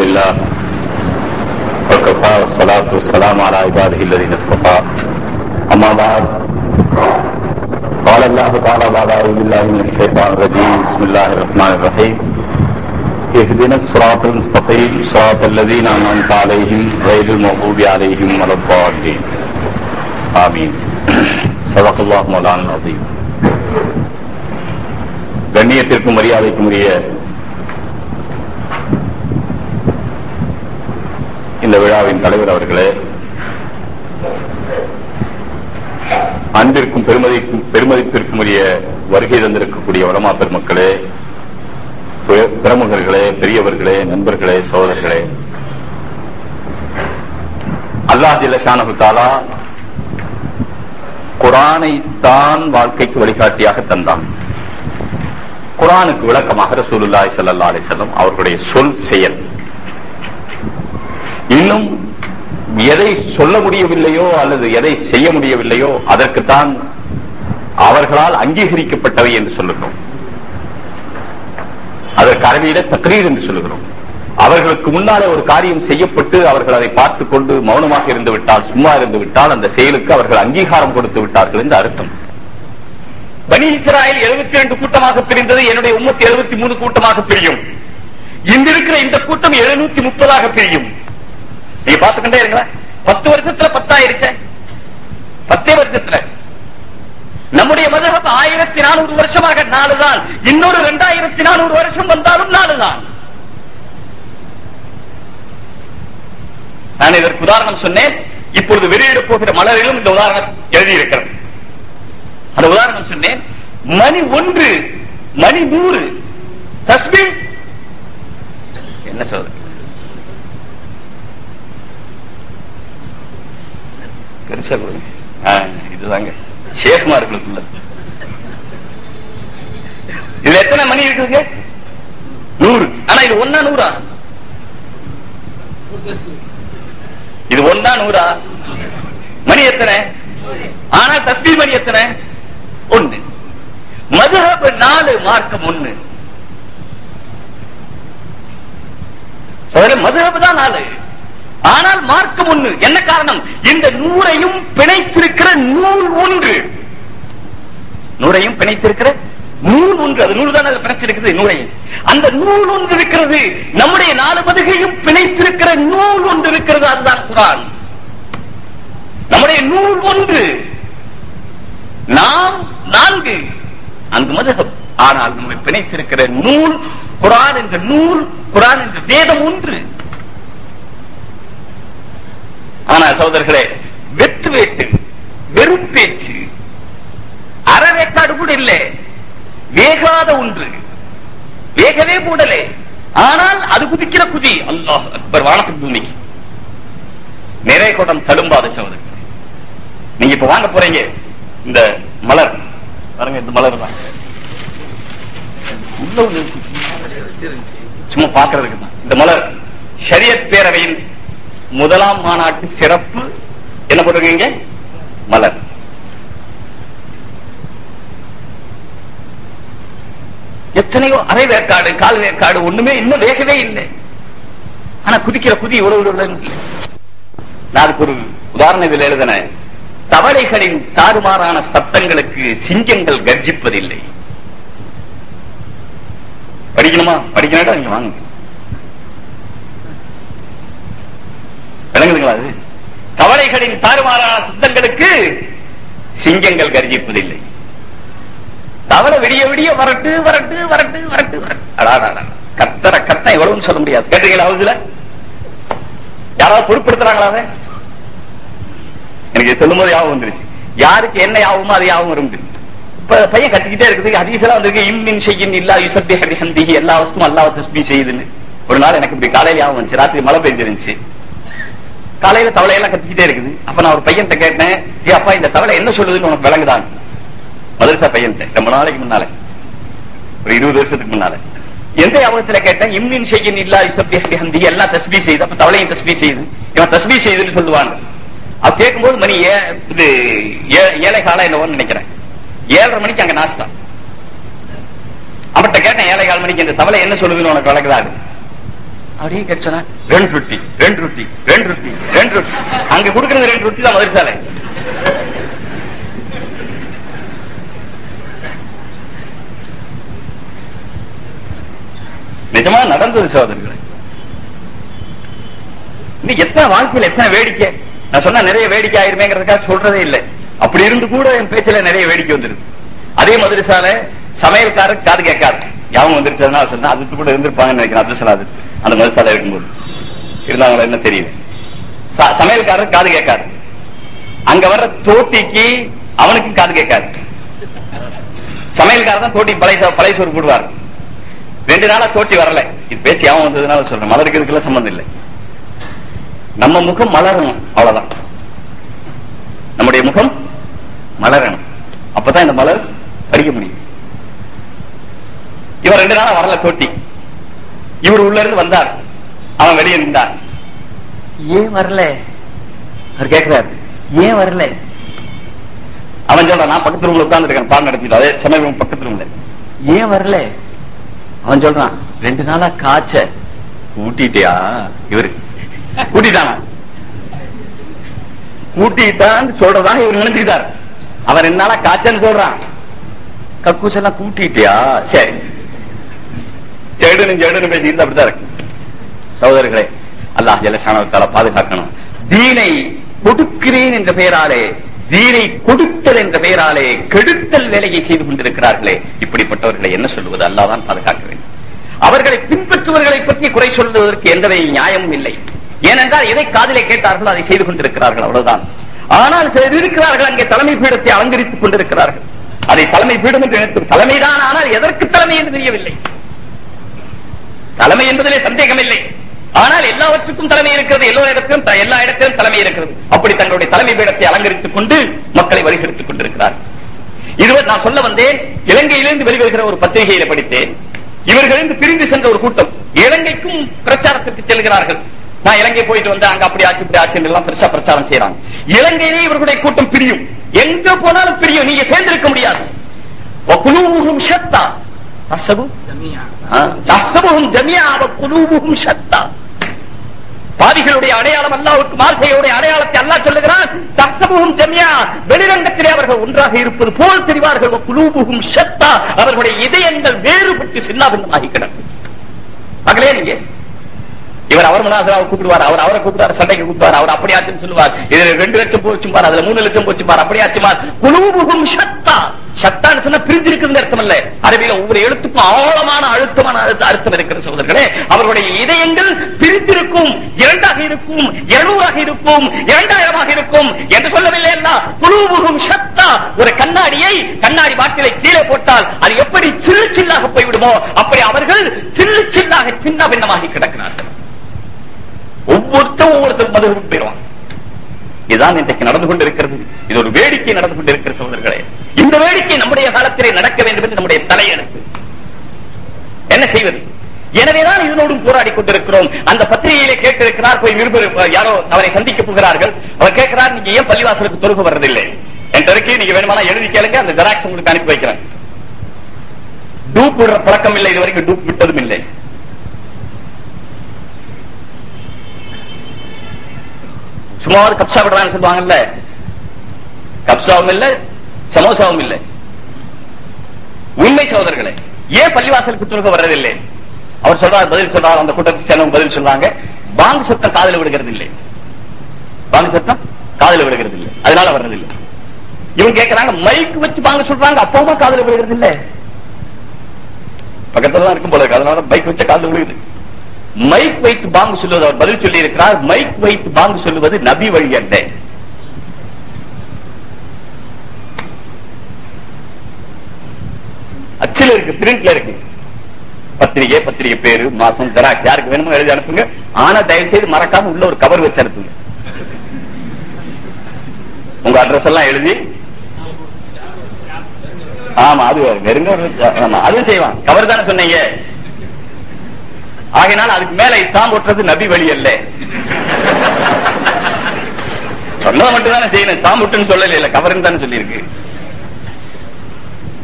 لله وكفى والصلاة والسلام على عباده الذين اصطفى أما بعد قال الله تعالى بعد أعوذ بالله من الشيطان الرجيم بسم الله الرحمن الرحيم اهدنا الصراط المستقيم صراط الذين أنعمت عليهم غير المغضوب عليهم ولا الضالين آمين صدق الله مولانا العظيم கண்ணியத்திற்கும் மரியாதைக்கும் உரிய இந்த விழாவின் தலைவர் அவர்களே அன்பிற்கும் பெருமதிக்கும் பெருமதிப்பிற்கும் உரிய வருகை தந்திருக்கக்கூடிய வடமா பெருமக்களே பெ- பிரமுகர்களே பெரியவர்களே நண்பர்களே சோதர்களே அல்லாஹ் ஜில்லஷானஹு தாலா குரானை தான் வாழ்க்கைக்கு வழிகாட்டியாக தந்தான் குரானுக்கு விளக்கமாக ரசூலுல்லாஹி ஸல்லல்லாஹு அலைஹி வஸல்லம் அவர்களுடைய சொல் செயல் இன்னும் எதை சொல்ல முடியவில்லையோ அல்லது எதை செய்ய முடியவில்லையோ அதற்குத்தான் அவர்களால் அங்கீகரிக்கப்பட்டவை என்று சொல்லுகிறோம் அதற்கு அரபியில தக்ரீர் என்று சொல்லுகிறோம் அவர்களுக்கு முன்னாலே ஒரு காரியம் செய்யப்பட்டு அவர்கள் அதை பார்த்துக் கொண்டு மௌனமாக இருந்து விட்டால் சும்மா இருந்து விட்டால் அந்த செயலுக்கு அவர்கள் அங்கீகாரம் கொடுத்து விட்டார்கள் என்று அர்த்தம் பனி இஸ்ராயல் 72 ரெண்டு கூட்டமாக பிரிந்தது என்னுடைய உம்மத்து 73 மூணு கூட்டமாக பிரியும் இன்று இருக்கிற இந்த கூட்டம் 730 முப்பதாக பிரியும் நீங்க பாத்துக்கிட்டே இருங்களேன் பத்து வருஷத்துல பத்தாயிருச்சே பத்தே வருஷத்துல நம்முடைய மதகம் ஆயிரத்தி நானூறு வருஷமாக நாலுதான் இன்னொரு இரண்டாயிரத்தி நானூறு வருஷம் வந்தாலும் நாலுதான் நான் இதற்கு உதாரணம் சொன்னேன் இப்பொழுது வெளியிட போகிற மலரிலும் இந்த உதாரணம் எழுதியிருக்கிறது அந்த உதாரணம் சொன்னேன் மணி ஒன்று மணி நூறு தஸ்பி என்ன சொல்றது பெருசா கொடுங்க ஆ, இதுதாங்க ஷேக்மார்களுக்குள்ள இதுல எத்தனை மணி இருக்குதுங்க நூறு ஆனா இது ஒன்னா நூறா இது ஒன்னா நூறா மணி எத்தனை ஆனா தஸ்பி மணி எத்தனை ஒண்ணு மதுஹப் நாலு மார்க்கம் ஒண்ணு சோதரே, மதுஹப் தான் நாலு ஆனால் மார்க்கம் ஒண்ணு என்ன காரணம் இந்த நூறையும் பிணைத்திருக்கிற நூல் ஒன்று நூறையும் பிணைத்திருக்கிற நூல் ஒன்று அது நூல் தான் பிணைச்சிருக்கிறது நூறையும் அந்த நூல் ஒன்று இருக்கிறது நம்முடைய நாலு பதுகையும் பிணைத்திருக்கிற நூல் ஒன்று இருக்கிறது அதுதான் குரான் நம்முடைய நூல் ஒன்று நாம் நான்கு அந்த மதகம் ஆனால் நம்மை பிணைத்திருக்கிற நூல் குரான் என்ற நூல் குரான் என்ற வேதம் ஒன்று ஆனா சகோதரர்களே வெற்று வேட்டு வெறுப்பேச்சு அறவேக்காடு கூட இல்லை வேகாத ஒன்று வேகவே கூடலே ஆனால் அது குதிக்கிற குதி அல்லாஹ் அக்பர் வானத்துக்கு பூமிக்கு நிறைய கூட்டம் தடும்பாத சகோதரர் நீங்க இப்ப வாங்க போறீங்க இந்த மலர் பாருங்க இந்த மலர் தான் உள்ள ஒண்ணு இருக்கு. சும்மா பாக்குறதுக்கு தான் இந்த மலர் ஷரியத் பேரவையின் முதலாம் மாநாட்டு சிறப்பு என்ன போட்டிருக்கீங்க மலர் எத்தனையோ அரை வேக்காடு கால் வேக்காடு ஒண்ணுமே இன்னும் வேகவே இல்லை ஆனா குதிக்கிற குதி உறவு நான் அதுக்கு ஒரு உதாரணம் இதில் எழுதினேன் தவளைகளின் தாறுமாறான சத்தங்களுக்கு சிங்கங்கள் கர்ஜிப்பதில்லை படிக்கணுமா படிக்கணும் நீங்க வாங்க விளங்குதுங்களா அது தவளைகளின் தாறுமாறான சத்தங்களுக்கு சிங்கங்கள் கர்ஜிப்பதில்லை தவளை விடிய விடிய வரட்டு வரட்டு வரட்டு வரட்டு வரட்டு அடாடா கத்தர கத்த எவ்வளவுன்னு சொல்ல முடியாது கேட்டீங்களா ஹவுஸ்ல யாராவது பொருட்படுத்துறாங்களா அதை எனக்கு சொல்லும் போது யாவும் வந்துருச்சு யாருக்கு என்ன யாவுமோ அது யாவும் வரும் இப்ப பையன் கத்திக்கிட்டே இருக்குது ஹதீஸ்லாம் வந்திருக்கு இம்மின் செய்யின் இல்லா யுசப்பி ஹபி ஹந்திஹி எல்லா வஸ்தும் அல்லாஹ் தஸ்பி செய்யுதுன்னு ஒரு நாள் எனக்கு இப்படி காலையில யாவும் வந்துச்சு ராத்திரி மழை பெஞ்சிருந்துச்சு காலையில தவளையெல்லாம் கத்திக்கிட்டே இருக்குது அப்ப நான் ஒரு பையன்கிட்ட கேட்டேன் ஏ அப்பா இந்த தவளை என்ன சொல்லுதுன்னு உனக்கு விளங்குதான் மதரசா பையன்கிட்ட ரொம்ப நாளைக்கு முன்னால ஒரு இருபது வருஷத்துக்கு முன்னால எந்த ஞாபகத்துல கேட்டேன் இம்மின் செய்யின் இல்லா யுசப்பி ஹபி ஹந்திஹி எல்லாம் தஸ்பி செய்யுது அப்ப தவளையும் தஸ்பி செய்யுது இவன் தஸ்பி செய்யுதுன்னு சொல்லுவாங்க அது கேட்கும்போது மணி ஏ- இது ஏ- ஏழை காலம் என்னவோன்னு நினைக்கிறேன் ஏழரை மணிக்கு அங்க நாஸ்தா அவன்கிட்ட கேட்டேன் ஏழை கால் மணிக்கு இந்த தவளை என்ன சொல்லுதுன்னு உனக்கு விளக்குதாது அப்படியே கிடைச்சோன்னா ரெண்டு ரொட்டி ரெண்டு ரொட்டி ரெண்டு ரொட்டி ரெண்டு ரொட்டி அங்க கொடுக்கறது ரெண்டு ரொட்டி தான் மதுரசாலை நிஜமா நடந்தது சோதரர்களே இன்னைக்கு எத்தனை வாழ்க்கையில் எத்தனை வேடிக்கை நான் சொன்னா நிறைய வேடிக்கை ஆயிருமேங்கிறதுக்காக சொல்றதே இல்லை அப்படி இருந்து கூட என் பேச்சுல நிறைய வேடிக்கை வந்துருது அதே மதுரசால சமையல்காரர் காது கேட்காது யாவும் வந்துருச்சதுன்னா சொன்னா அது கூட இருந்திருப்பாங்கன்னு நினைக்கிறேன் அதிர்ஷ்டம் அது அந்த மதுரசாலை இருக்கும்போது இருந்தாங்களா என்ன தெரியல ச- சமையல்காரர் காது கேட்காது அங்க வர்ற தோட்டிக்கு அவனுக்கும் காது கேட்காது சமையல்காரர் தான் தோட்டி பழைய சோ- பழைய சோறு போடுவார் ரெண்டு நாளா தோட்டி வரல இது பேச்சு அவன் வந்ததுனால சொல்றேன் மலருக்கு இதுக்கெல்லாம் சம்பந்தம் இல்லை நம்ம முகம் மலரணும் அவ்வளவுதான் நம்முடைய முகம் மலரணும் அப்பதான் இந்த மலர் பறிக்க முடியும் இவர் ரெண்டு நாளா வரல தோட்டி இவர் உள்ள இருந்து வந்தார் அவன் வெளியே நின்றார் ஏன் வரல அவர் கேட்கிறார் ஏன் வரல அவன் சொல்றான் நான் பக்கத்து ரூம்ல உட்கார்ந்து இருக்கேன் பாடம் நடத்திட்டு அதே சமய ரூம் பக்கத்து ரூம்ல ஏன் வரல அவன் சொல்றான் ரெண்டு நாளா காய்ச்ச ஊட்டிட்டியா இவரு கூட்டிட்டானா கூட்டிட்டான்னு சொல்றதான் இவர் நினைச்சுக்கிட்டார் அவன் ரெண்டு நாளா காய்ச்சன்னு சொல்றான் கக்கூசெல்லாம் கூட்டிட்டியா சரி செடுன்னு ஜெடுன்னு பேசிட்டு அப்படிதான் இருக்கு சகோதரர்களே அல்லாஹ் ஜலசானவத்தால பாதுகாக்கணும் தீனை கொடுக்கிறேன் என்ற பெயராலே தீனை கொடுத்தல் என்ற பெயராலே கெடுத்தல் வேலையை செய்து கொண்டிருக்கிறார்களே இப்படிப்பட்டவர்களை என்ன சொல்லுவது அல்லாதான் பாதுகாக்க வேண்டும் அவர்களை பின்பற்றுவர்களை பற்றி குறை சொல்வதற்கு எந்தவை நியாயமும் இல்லை ஏனென்றால் எதை காதிலே கேட்டார்களோ அதை செய்து கொண்டிருக்கிறார்கள் அவ்வளவுதான் ஆனால் சிலர் இருக்கிறார்கள் அங்கே தலைமை பீடத்தை அலங்கரித்துக் கொண்டிருக்கிறார்கள் அதை தலைமை பீடம் என்று நினைத்து தலைமைதான் ஆனால் எதற்கு தலைமை என்று தெரியவில்லை தலைமை என்பதிலே சந்தேகம் இல்லை ஆனால் எல்லாவற்றுக்கும் தலைமை இருக்கிறது எல்லா இடத்திலும் த- எல்லா இடத்திலும் தலைமை இருக்கிறது அப்படி தங்களுடைய தலைமை பீடத்தை அலங்கரித்துக் கொண்டு மக்களை வழிகெடுத்துக் கொண்டிருக்கிறார்கள் இதுவர் நான் சொல்ல வந்தேன் இலங்கையிலிருந்து வெளிவருகிற ஒரு பத்திரிகையில படித்தேன் இவர்களிருந்து பிரிந்து சென்ற ஒரு கூட்டம் இலங்கைக்கும் பிரச்சாரத்திற்கு செல்கிறார்கள் நான் இலங்கை போயிட்டு வந்து அங்க அப்படி ஆச்சு இப்படி ஆச்சு எல்லாம் பெருசா பிரச்சாரம் செய்யறாங்க இலங்கையிலே இவர்களுடைய கூட்டம் பிரியும் எங்க போனாலும் பிரியும் நீங்க சேர்ந்திருக்க முடியாது وقلوبهم شتى تحسبوا آه. تحسبهم جميعا وقلوبهم شتى பாதிகளுடைய அடையாளம் அல்லாவுக்கு மார்சையுடைய அடையாளத்தை அல்லாஹ் சொல்லுகிறான் தக்சபுகும் ஜமியா வெளிரங்கத்திலே அவர்கள் ஒன்றாக இருப்பது போல் தெரிவார்கள் குலூபுகும் ஷத்தா அவர்களுடைய இதயங்கள் வேறுபட்டு சின்னாபின்னமாகி கிடக்கும் மகளே நீங்க இவர் அவர் மனாசராவை கூப்பிடுவார் அவர் அவரை கூப்பிடுவார் சண்டைக்கு கூப்பிடுவார் அவர் அப்படியாச்சுன்னு சொல்லுவார் இதுல ரெண்டு லட்சம் போச்சு பார் அதுல மூணு லட்சம் போச்சு பார் அப்படியாச்சு பார் குலூபுகும் ஷத்தா ஷத்தான்னு சொன்னா பிரிஞ்சு இருக்குன்னு அர்த்தம் இல்ல அரபியில ஒவ்வொரு எழுத்துக்கும் ஆழமான அழுத்தமான அழுத்த- அர்த்தம் இருக்கிற சகோதரர்களே அவர்களுடைய இதயங்கள் பிரிந்திருக்கும் இரண்டாக இருக்கும் இருநூறாக இருக்கும் இரண்டாயிரமாக இருக்கும் என்று சொல்லவில்லை அல்ல குலூபுகும் ஷத்தா ஒரு கண்ணாடியை கண்ணாடி பாட்டிலை கீழே போட்டால் அது எப்படி சில்லு சில்லாக போய்விடுமோ அப்படி அவர்கள் சில்லு சில்லாக சின்ன பின்னமாகி கிடக்கிறார்கள் ஒவ்வொருத்தரும் ஒவ்வொருத்தர் மதுவும் போயிடுவான் இதுதான் இன்றைக்கு நடந்து கொண்டிருக்கிறது இது ஒரு வேடிக்கை நடந்து கொண்டிருக்கிற சகோதரர்களே இந்த வேடிக்கை நம்முடைய காலத்திலே நடக்க வேண்டும் என்று நம்முடைய தலையெழுத்து என்ன செய்வது எனவேதான் இதனோடும் போராடி கொண்டிருக்கிறோம் அந்த பத்திரிகையிலே கேட்டிருக்கிறார் போய் நிருபர் யாரோ அவரை சந்திக்க போகிறார்கள் அவர் கேட்கிறார் நீங்க ஏன் பள்ளிவாசலுக்கு தொழுக வர்றதில்லை என் இருக்கு நீங்க வேணுமானா எழுதி கேளுங்க அந்த ஜெராக்ஸ் உங்களுக்கு அனுப்பி வைக்கிறேன் டூப் விடுற பழக்கம் இல்லை இது வரைக்கும் டூப் விட்டதும் இல்லை சும்மாவது கப்சா விடுறான்னு சொல்லுவாங்கல்ல கப்சாவும் இல்ல சமோசாவும் இல்லை உண்மை சகோதரர்களே ஏன் பள்ளிவாசலுக்கு தொழுக வர்றதில்லை அவர் சொல்றார் பதில் சொல்றார் அந்த கூட்டத்துக்கு சேர்ந்தவங்க பதில் சொல்றாங்க பாங்கு சத்தம் காதுல விழுகிறது இல்லை பாங்கு சத்தம் காதுல விழுகிறது இல்லை அதனால வர்றதில்லை இவங்க கேட்கறாங்க மைக் வச்சு பாங்க சொல்றாங்க அப்பவுமா காதுல விழுகிறது இல்லை பக்கத்துல தான் இருக்கும் போல இருக்கு அதனால மைக் வச்ச காதுல விழுகுது மைக் வைத்து பாங்கு சொல்லுவது அவர் பதில் சொல்லி இருக்கிறார் மைக் வைத்து பாங்கு சொல்லுவது நபி வழி அல்ல அச்சில் இருக்கு பிரிண்ட்ல இருக்கு பத்திரிகை பத்திரிகை பேரு மாசம் ஜெராக்ஸ் யாருக்கு வேணுமோ எழுதி அனுப்புங்க ஆனா தயவு செய்து மறக்காம உள்ள ஒரு கவர் வச்சு அனுப்புங்க உங்க அட்ரஸ் எல்லாம் எழுதி ஆமா அது நெருங்க ஒரு- ஆமா அதுவும் செய்வான் கவர் தானே சொன்னீங்க ஆகையினால் அதுக்கு மேல இஸ்லாம் போட்டுறது நபி வழி அல்ல சொன்னதை மட்டும் தானே செய்யணும் இஸ்லாம் போட்டுன்னு சொல்லல இல்ல கவர்னு தானே சொல்லியிருக்கு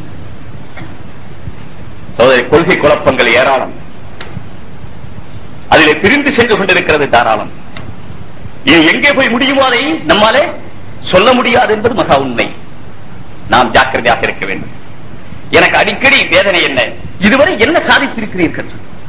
சோதரி கொள்கை குழப்பங்கள் ஏராளம் அதிலே பிரிந்து சென்று கொண்டிருக்கிறது தாராளம் இது எங்கே போய் முடியுமோ அதை நம்மாலே சொல்ல முடியாது என்பது மகா உண்மை நாம் ஜாக்கிரதையாக இருக்க வேண்டும் எனக்கு அடிக்கடி வேதனை என்ன இதுவரை என்ன சாதித்திருக்கிறீர்கள்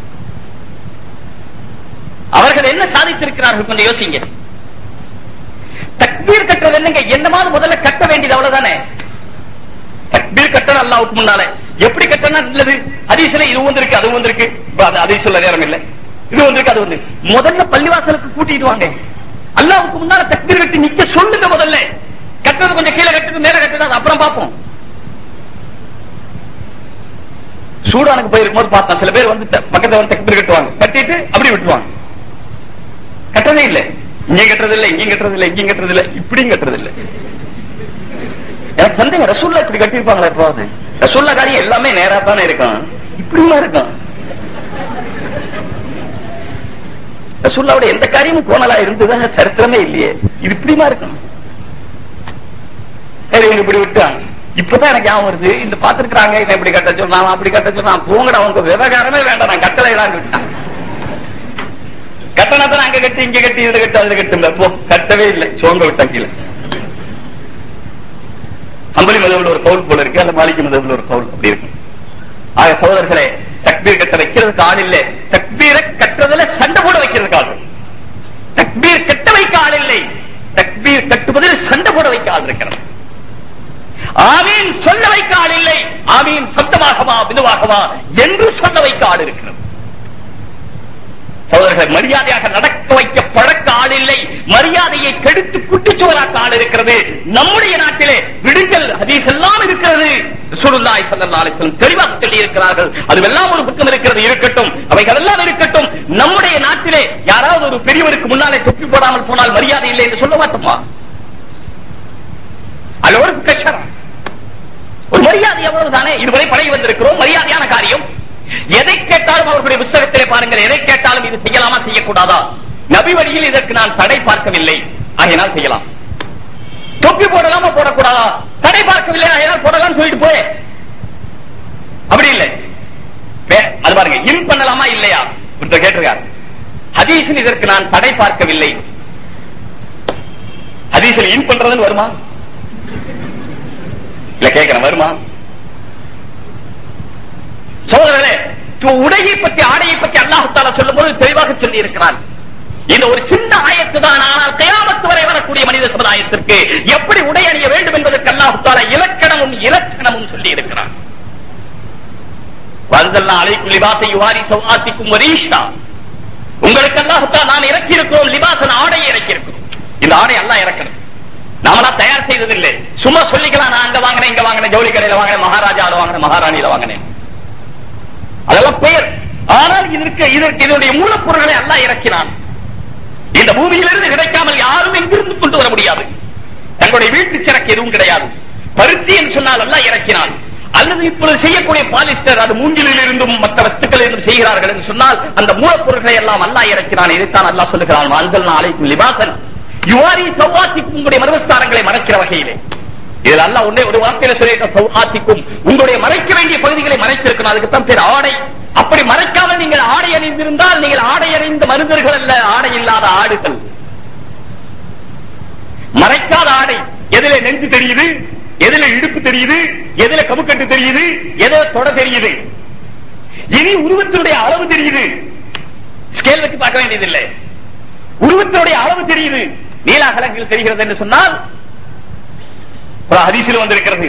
அவர்கள் என்ன சாதித்திருக்கிறார்கள் கொஞ்சம் யோசிங்க தக்பீர் கட்டுறது என்னங்க என்னமாவது முதல்ல கட்ட வேண்டியது அவ்வளவுதானே தக்பீர் கட்டணும் அல்லாவுக்கு முன்னால எப்படி கட்டணும் நல்லது ஹதீஸ்ல இது வந்திருக்கு அது வந்திருக்கு அதை சொல்ல நேரம் இல்ல இது வந்திருக்கு அது வந்து முதல்ல பள்ளிவாசலுக்கு கூட்டிட்டு வாங்க அல்லாவுக்கு முன்னால தக்பீர் கட்டி நிக்க சொல்லுங்க முதல்ல கட்டுறது கொஞ்சம் கீழே கட்டுறது மேல கட்டுறது அது அப்புறம் பார்ப்போம் சூடானுக்கு போயிருக்கும் போது பார்த்தா சில பேர் வந்து பக்கத்துல வந்து தக்பீர் கட்டுவாங்க கட்டிட்டு அப்படி விட்டுருவாங்க கட்டதே இல்ல இங்க கட்டுறது இல்ல இங்க கட்டுறது இல்ல இங்க கட்டுறது இல்ல இப்படியும் கட்டுறது இல்ல எனக்கு சந்தேகம் ரசூல்லா இப்படி கட்டிருப்பாங்களா எப்பாவது ரசூல்லா காரியம் எல்லாமே நேரா தானே இருக்கும் இப்படிமா இருக்கும் ரசூல்லாவோட எந்த காரியமும் கோணலா இருந்ததாக சரித்திரமே இல்லையே இது இப்படிமா இருக்கும் சரி இவங்க இப்படி விட்டாங்க இப்பதான் எனக்கு ஞாபகம் வருது இந்த பாத்துருக்காங்க இதை இப்படி கட்ட சொன்னான் அப்படி கட்ட சொன்னான் போங்கடா அவங்க விவகாரமே வேண்டாம் நான் கட்டளை விட்டான் கட்டணத்தை அங்க கட்டி இங்க கட்டி இதுல கட்டி அதுல கட்டுங்க போ கட்டவே இல்லை சோங்க விட்டான் கீழே அம்பலி மதவில் ஒரு கவுல் போல இருக்கு அந்த மாளிகை மதவில் ஒரு கவுல் அப்படி இருக்கு ஆக சகோதரர்களே தக்பீர் கட்ட வைக்கிறதுக்கு ஆள் இல்லை தக்பீரை கட்டுறதுல சண்டை போட வைக்கிறதுக்கு ஆள் தக்பீர் கட்ட வைக்க ஆள் இல்லை தக்பீர் கட்டுவதில் சண்டை போட வைக்க ஆள் இருக்கிறது ஆமீன் சொல்ல வைக்க ஆள் இல்லை ஆமீன் சத்தமாகவா மெதுவாகவா என்று சொல்ல வைக்க ஆள் இருக்கிறது சகோதரர்கள் மரியாதையாக நடக்க வைக்க பழக்க ஆள் இல்லை மரியாதையை கெடுத்து குட்டிச்சுவராக்க ஆள் இருக்கிறது நம்முடைய நாட்டிலே விடுதல் ஹதீஸ் எல்லாம் இருக்கிறது சுருல்லாய் சல்லாசலம் தெளிவாக சொல்லி இருக்கிறார்கள் அதுவெல்லாம் ஒரு பக்கம் இருக்கிறது இருக்கட்டும் அவைகள் எல்லாம் இருக்கட்டும் நம்முடைய நாட்டிலே யாராவது ஒரு பெரியவருக்கு முன்னாலே தொப்பி போடாமல் போனால் மரியாதை இல்லை என்று சொல்ல மாட்டோமா அது ஒரு கஷ்டம் ஒரு மரியாதை எவ்வளவுதானே இதுவரை பழகி வந்திருக்கிறோம் மரியாதையான காரியம் எதை கேட்டாலும் அவர்களுடைய புஸ்தகத்திலே பாருங்கள் எதை கேட்டாலும் இது செய்யலாமா செய்யக்கூடாதா நபி வழியில் இதற்கு நான் தடை பார்க்கவில்லை ஆகையினால் செய்யலாம் தொப்பி போடலாமா போடக்கூடாதா தடை பார்க்கவில்லை ஆகையினால் போடலாம் சொல்லிட்டு போய் அப்படி இல்லை அது பாருங்க இன் பண்ணலாமா இல்லையா கேட்டிருக்கார் ஹதீஸில் இதற்கு நான் தடை பார்க்கவில்லை ஹதீஸில் இன் பண்றதுன்னு வருமா இல்ல கேட்கிறேன் வருமா சோதரே உடையை பற்றி ஆடையை பற்றி அல்லாஹால சொல்லும் போது தெளிவாக சொல்லி இருக்கிறான் இந்த ஒரு சின்ன ஆயத்து தான் ஆனால் கயாமத்து வரை வரக்கூடிய மனித சமுதாயத்திற்கு எப்படி உடை அணிய வேண்டும் என்பதற்கு அல்லாஹால இலக்கணமும் இலக்கணமும் சொல்லி இருக்கிறான் அலைக்கும் லிபாசை யுவாரி சவாத்திக்கும் வரீஷா உங்களுக்கு அல்லாஹால நாம் இறக்கி இருக்கிறோம் லிபாசன் ஆடையை இறக்கி இருக்கிறோம் இந்த ஆடை அல்லா இறக்கணும் நாமளா தயார் செய்ததில்லை சும்மா சொல்லிக்கலாம் நான் அங்க வாங்கினேன் இங்க வாங்கினேன் ஜவுளி கடையில வாங்கினேன் மகாராஜால வாங்கினேன் மகாராணியில வாங்கினேன் அதெல்லாம் பெயர் ஆனால் இதற்கு இதற்கு இதனுடைய மூலப்பொருள்களை அல்லா இறக்கினான் இந்த பூமியிலிருந்து கிடைக்காமல் யாரும் எங்கிருந்து கொண்டு வர முடியாது தங்களுடைய வீட்டு சிறக்கு எதுவும் கிடையாது பருத்தி என்று சொன்னால் அல்லா இறக்கினான் அல்லது இப்பொழுது செய்யக்கூடிய பாலிஸ்டர் அது மூங்கிலில் இருந்தும் மற்ற வஸ்துக்கள் இருந்தும் செய்கிறார்கள் என்று சொன்னால் அந்த மூலப்பொருட்களை எல்லாம் அல்லா இறக்கினான் இதைத்தான் அல்லா சொல்லுகிறான் வான்சல் நாளைக்கும் லிபாசன் யுவாரி சௌவாத்திக்கும் உங்களுடைய மர்மஸ்தானங்களை மறைக்கிற வகையிலே இதில் அல்ல ஒன்னே ஒரு வார்த்தையில சொல்லியிருக்க சௌஹாத்திக்கும் உங்களுடைய மறைக்க வேண்டிய பகுதிகளை மறைத்திருக்கணும் அதுக்கு தான் பேர் ஆடை அப்படி மறைக்காமல் நீங்கள் ஆடை அணிந்திருந்தால் நீங்கள் ஆடை அணிந்த மனிதர்கள் அல்ல ஆடை இல்லாத ஆடுகள் மறைக்காத ஆடை எதில நெஞ்சு தெரியுது எதுல இடுப்பு தெரியுது எதுல கமுக்கட்டு தெரியுது எதுல தொட தெரியுது இனி உருவத்தினுடைய அளவு தெரியுது ஸ்கேல் வச்சு பார்க்க வேண்டியதில்லை உருவத்தினுடைய அளவு தெரியுது நீலாகலங்கள் தெரிகிறது என்று சொன்னால் ஒரு ஹதீஸில் வந்திருக்கிறது